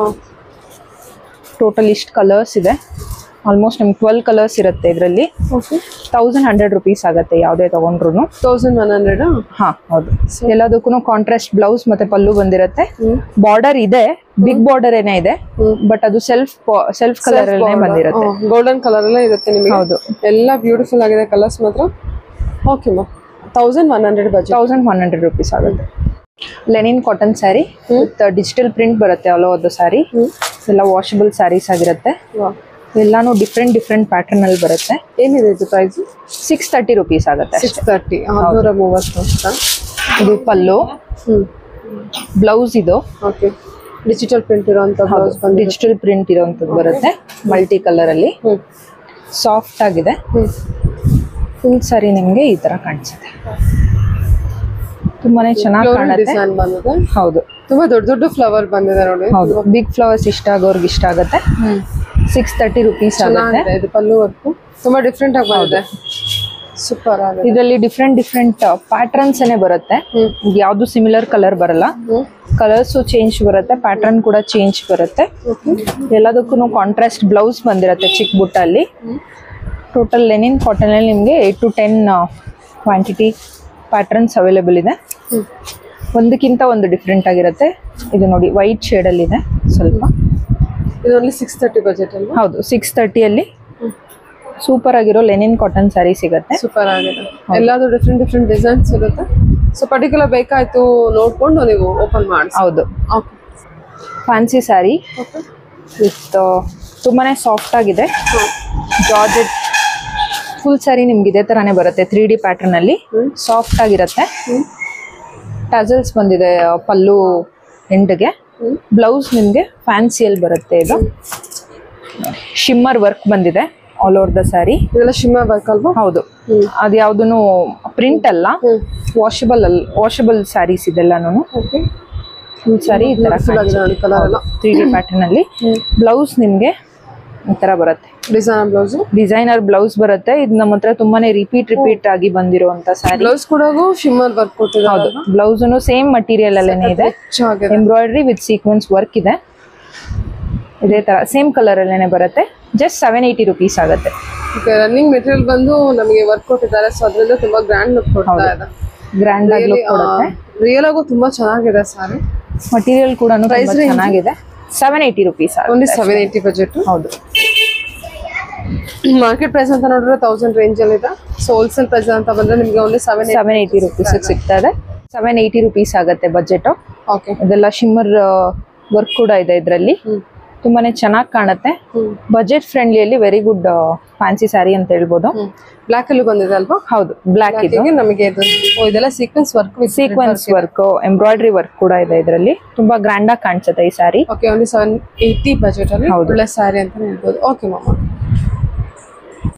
ಟೋಟಲ್ ಇಷ್ಟು ಕಲರ್ಸ್ ಇದೆ ಆಲ್ಮೋಸ್ಟ್ ನಿಮ್ಗೆ ಟ್ವೆಲ್ ಕಲರ್ಸ್ ಇರುತ್ತೆ ಇದರಲ್ಲಿ ಓಕೆ ತೌಸಂಡ್ ಹಂಡ್ರೆಡ್ ರುಪೀಸ್ ಆಗುತ್ತೆ ಯಾವುದೇ ತಗೊಂಡ್ರು ತೌಸಂಡ್ ಒನ್ ಹಂಡ್ರೆಡ್ ಹಾ ಹೌದು ಎಲ್ಲದಕ್ಕೂ ಕಾಂಟ್ರಾಸ್ಟ್ ಬ್ಲೌಸ್ ಮತ್ತೆ ಪಲ್ಲು ಬಂದಿರುತ್ತೆ ಬಾರ್ಡರ್ ಇದೆ ಬಿಗ್ ಬಾರ್ಡರ್ ಏನೇ ಇದೆ ಬಟ್ ಅದು ಸೆಲ್ಫ್ ಸೆಲ್ಫ್ ಕಲರ್ ಅಲ್ಲೇ ಬಂದಿರುತ್ತೆ ಗೋಲ್ಡನ್ ಕಲರ್ ಎಲ್ಲ ಇರುತ್ತೆ ನಿಮಗೆ ಹೌದು ಎಲ್ಲ ಬ್ಯೂಟಿಫುಲ್ ಆಗಿದೆ ಕಲರ್ಸ್ ಮಾತ್ರ ಓಕೆ ಮಾ thousand one hundred budget thousand one hundred rupees ಆಗುತ್ತೆ linen cotton saree with digital print ಬರುತ್ತೆ ಆಲ್ ಓವರ್ ದ ಸ್ಯಾರಿ ಎಲ್ಲ ವಾಷಬಲ್ ಸ್ಯಾರೀಸ್ ಆಗಿರುತ್ತೆ ಎಲ್ಲಾನು ಡಿಫ್ರೆಂಟ್ ಡಿಫ್ರೆಂಟ್ ಪ್ಯಾಟರ್ನ್ ಅಲ್ಲಿ ಬರುತ್ತೆ ಏನಿದೆ ಇದು ಪ್ರೈಸ್ ಸಿಕ್ಸ್ ತರ್ಟಿ ರುಪೀಸ್ ಆಗುತ್ತೆ ಅಷ್ಟೇ. ಸಿಕ್ಸ್ ತರ್ಟಿ ಆರ್ನೂರ ಮೂವತ್ತು ಅಷ್ಟ ಇದು ಪಲ್ಲು ಹ್ಮ್ ಬ್ಲೌಸ್ ಇದು ಓಕೆ ಡಿಜಿಟಲ್ ಪ್ರಿಂಟ್ ಇರೋಂಥ ಬ್ಲೌಸ್ ಬಂದು ಡಿಜಿಟಲ್ ಪ್ರಿಂಟ್ ಇರೋಂಥದ್ದು ಬರುತ್ತೆ ಮಲ್ಟಿ ಕಲರ್ ಅಲ್ಲಿ ಹ್ಮ್ ಸಾಫ್ಟ್ ಆಗಿದೆ ಹ್ಮ್ ಫುಲ್ ಸಾರಿ ನಿಮ್ಗೆ ಈ ತರ ಕಾಣಿಸುತ್ತೆ ತುಂಬಾನೇ ಚೆನ್ನಾಗಿ ಫ್ಲೋರಲ್ ಕಾಣುತ್ತೆ ಡಿಸೈನ್ ಬಂದಿದೆ ಹೌದು ತುಂಬಾ ದೊಡ್ಡ ದೊಡ್ಡ ಫ್ಲವರ್ ಬಂದಿದೆ ನೋಡಿ ಹೌದು ಬಿಗ್ ಫ್ಲವರ್ಸ್ ಇಷ್ಟ ಆಗೋರ್ಗೆ ಇಷ್ಟ ಆಗುತ್ತೆ ಸಿಕ್ಸ್ ತರ್ಟಿ ರುಪೀಸ್ ಆಗುತ್ತೆ ಚೆನ್ನಾಗಿದೆ ಇದು ಪಲ್ಲು ವರ್ಕು ತುಂಬಾ ಡಿಫ್ರೆಂಟ್ ಆಗಿ ಬಂದಿದೆ ಸೂಪರ್ ಆಗಿದೆ ಇದರಲ್ಲಿ ಡಿಫ್ರೆಂಟ್ ಡಿಫ್ರೆಂಟ್ ಪ್ಯಾಟರ್ನ್ಸ್ ಏನೇ ಬರುತ್ತೆ ಹ್ಮ್ ಯಾವ್ದು ಸಿಮಿಲರ್ ಕಲರ್ ಬರಲ್ಲ ಹ್ಮ್ ಕಲರ್ಸು ಚೇಂಜ್ ಬರುತ್ತೆ ಪ್ಯಾಟರ್ನ್ ಕೂಡ ಚೇಂಜ್ ಬರುತ್ತೆ ಓಕೆ ಎಲ್ಲದಕ್ಕೂ ಕಾಂಟ್ರಾಸ್ಟ್ ಬ್ಲೌಸ್ ಬಂದಿರುತ್ತೆ ಚಿಕ್ಕ ಬುಟ್ಟಲ್ಲಿ ಹ್ಮ್ ಟೋಟಲ್ ಲೆನಿನ್ ಕಾಟನ್ ಅಲ್ಲಿ ನಿಮಗೆ eight to ten quantity patterns available ಇದೆ ಹ್ಮ್ ಒಂದಕ್ಕಿಂತ ಒಂದು ಡಿಫ್ರೆಂಟ್ ಆಗಿರುತ್ತೆ ಇದು ನೋಡಿ ವೈಟ್ ಶೇಡಲ್ಲಿ ಇದೆ ಸ್ವಲ್ಪ ಇದು ಓನ್ಲಿ ಸಿಕ್ಸ್ ತರ್ಟಿ ಬಜೆಟ್ ಅಲ್ವಾ ಹೌದು ಸಿಕ್ಸ್ ತರ್ಟಿಯಲ್ಲಿ ಸೂಪರ್ ಆಗಿರೋ ಲೆನಿನ್ ಕಾಟನ್ ಸ್ಯಾರಿ ಸಿಗುತ್ತೆ ಸೂಪರ್ ಆಗಿದೆ ಎಲ್ಲಾದ್ರೂ ಡಿಫ್ರೆಂಟ್ ಡಿಫ್ರೆಂಟ್ ಡಿಸೈನ್ಸ್ ಇರುತ್ತೆ ಸೊ ಪರ್ಟಿಕ್ಯುಲರ್ ಬೇಕಾಯ್ತು ನೋಡ್ಕೊಂಡು ನೀವು ಓಪನ್ ಮಾಡಿ ಹೌದು okay fancy saree okay with ತುಂಬಾನೇ ಸಾಫ್ಟ್ ಆಗಿದೆ ಜಾರ್ಜೆಟ್ ಫುಲ್ ಸ್ಯಾರಿ ನಿಮ್ಗೆ ಇದೇ ತರಾನೇ ಬರುತ್ತೆ ತ್ರೀ ಡಿ ಪ್ಯಾಟರ್ನ್ ಅಲ್ಲಿ ಸಾಫ್ಟ್ ಆಗಿರುತ್ತೆ ಟಜಲ್ಸ್ ಬಂದಿದೆ ಆ, ಪಲ್ಲು ಎಂಡ್ಗೆ ಹ್ಮ್. ಬ್ಲೌಸ್ ನಿಮ್ಗೆ ಫ್ಯಾನ್ಸಿಯಲ್ಲಿ ಬರುತ್ತೆ ಇದು ಶಿಮ್ಮರ್ ವರ್ಕ್ ಬಂದಿದೆ ಆಲ್ ಓವರ್ ದ ಸ್ಯಾರಿ ಇದೆಲ್ಲ ಶಿಮ್ಮ ಬೇಕಲ್ವಾ ಹೌದು ಹ್ಮ್. ಅದು ಯಾವ್ದು ಪ್ರಿಂಟ್ ಅಲ್ಲ ಹ್ಮ್ ವಾಷಬಲ್ ಅಲ್ ವಾಷಬಲ್ ಸ್ಯಾರೀಸ್ ಇದೆಲ್ಲಾನು ಓಕೆ ಫುಲ್ ಸ್ಯಾರಿ ಈ ತರ ಫುಲ್ ಆಗಿದೆ ನೋಡಿ ಕಲರ್ ಎಲ್ಲ ತ್ರೀ ಡಿ ಪ್ಯಾಟರ್ನ್ ಅಲ್ಲಿ ಬ್ಲೌಸ್ ನಿಮ್ಗೆ ಈ ತರ ಬರುತ್ತೆ ಡಿಸೈನ್ ಬ್ಲೌಸು ಡಿಸೈನರ್ ಬ್ಲೌಸ್ ಬರುತ್ತೆ ಇದು ನಮ್ಮ ಹತ್ರ ತುಂಬಾನೇ ರಿಪೀಟ್ ರಿಪೀಟ್ ಆಗಿ ಬಂದಿರುವಂತ ಸ್ಯಾರಿ ಬ್ಲೌಸ್ ಕೂಡ ಶಿಮ್ಮರ್ ವರ್ಕ್ ಕೊಟ್ಟಿದ್ದಾರೆ ಹೌದು ಬ್ಲೌಸ್ನು ಸೇಮ್ ಮಟೀರಿಯಲ್ ಅಲ್ಲೇನೆ ಇದೆ ಚೆನ್ನಾಗಿದೆ ಎಂಬ್ರಾಯ್ಡ್ರಿ ವಿತ್ ಸೀಕ್ವೆನ್ಸ್ ವರ್ಕ್ ಇದೆ ಇದೇ ತರ ಸೇಮ್ ಕಲರ್ ಅಲ್ಲೇನೆ ಬರುತ್ತೆ ಜಸ್ಟ್ ಸೆವೆನ್ ಏಯ್ಟಿ ರುಪೀಸ್ ಆಗುತ್ತೆ ಓಕೆ ರನ್ನಿಂಗ್ ಮೆಟೀರಿಯಲ್ ಬಂದು ನಮಗೆ ವರ್ಕ್ ಕೊಟ್ಟಿದ್ದಾರೆ ಸೊ ಅದರಿಂದ ತುಂಬಾ ಗ್ರ್ಯಾಂಡ್ ಲುಕ್ ಕೊಡ್ತಾ ಇದೆ ಗ್ರ್ಯಾಂಡ್ ಆಗಿ look ಕೊಡುತ್ತೆ ರಿಯಲ್ ಆಗು ತುಂಬಾ ಚೆನ್ನಾಗಿದೆ ಸಾರಿ ಮಟೀರಿಯಲ್ ಕೂಡ ಚೆನ್ನಾಗಿದೆ seven eighty rupees only seven eighty budget ಹೌದು ಮಾರ್ಕೆಟ್ ಪ್ರೈಸ್ ಅಂತ ನೋಡಿದ್ರೆ ತೌಸಂಡ್ ರೇಂಜ್ ಅಲ್ಲಿ ಇದೆ ಸೊ ಹೋಲ್ಸೇಲ್ ಪ್ರೈಸ್ ಅಂತ ಬಂದ್ರೆ ನಿಮಗೆ only seven seven eighty rupees ಸಿಗ್ತಾ ಇದೆ ಸೆವೆನ್ ಏಯ್ಟಿ ರುಪೀಸ್ ಆಗುತ್ತೆ ಬಜೆಟ್ ಓಕೆ ಇದೆಲ್ಲ ಶಿಮ್ಮರ್ ವರ್ಕ್ ಕೂಡ ಇದೆ ಇದರಲ್ಲಿ ಹ್ಮ್ ತುಂಬಾನೇ ಚೆನ್ನಾಗಿ ಕಾಣುತ್ತೆ ಹ್ಮ್ ಬಜೆಟ್ ಫ್ರೆಂಡ್ಲಿಯಲ್ಲಿ ವೆರಿ ಗುಡ್ ಫ್ಯಾನ್ಸಿ ಸ್ಯಾರಿ ಅಂತ ಹೇಳ್ಬೋದು ಹ್ಮ್ ಬ್ಲಾಕ್ ಅಲ್ಲೂ ಬಂದಿದೆ ಅಲ್ವಾ ಹೌದು ಬ್ಲ್ಯಾಕ್ ಇದು ಹೀಗೆ ನಮಗೆ ಇದು ಓ ಇದೆಲ್ಲ sequins work with sequins work embroidery work ಕೂಡ ಇದೆ ಇದರಲ್ಲಿ ತುಂಬಾ ಗ್ರ್ಯಾಂಡ್ ಆಗಿ ಕಾಣಿಸುತ್ತೆ ಈ saree okay only seven eighty budget ಅಲ್ಲಿ ಹೌದು. ಒಳ್ಳೆ ಸ್ಯಾರಿ ಅಂತ ಹೇಳ್ಬೋದು ಓಕೆ ಮಾಮ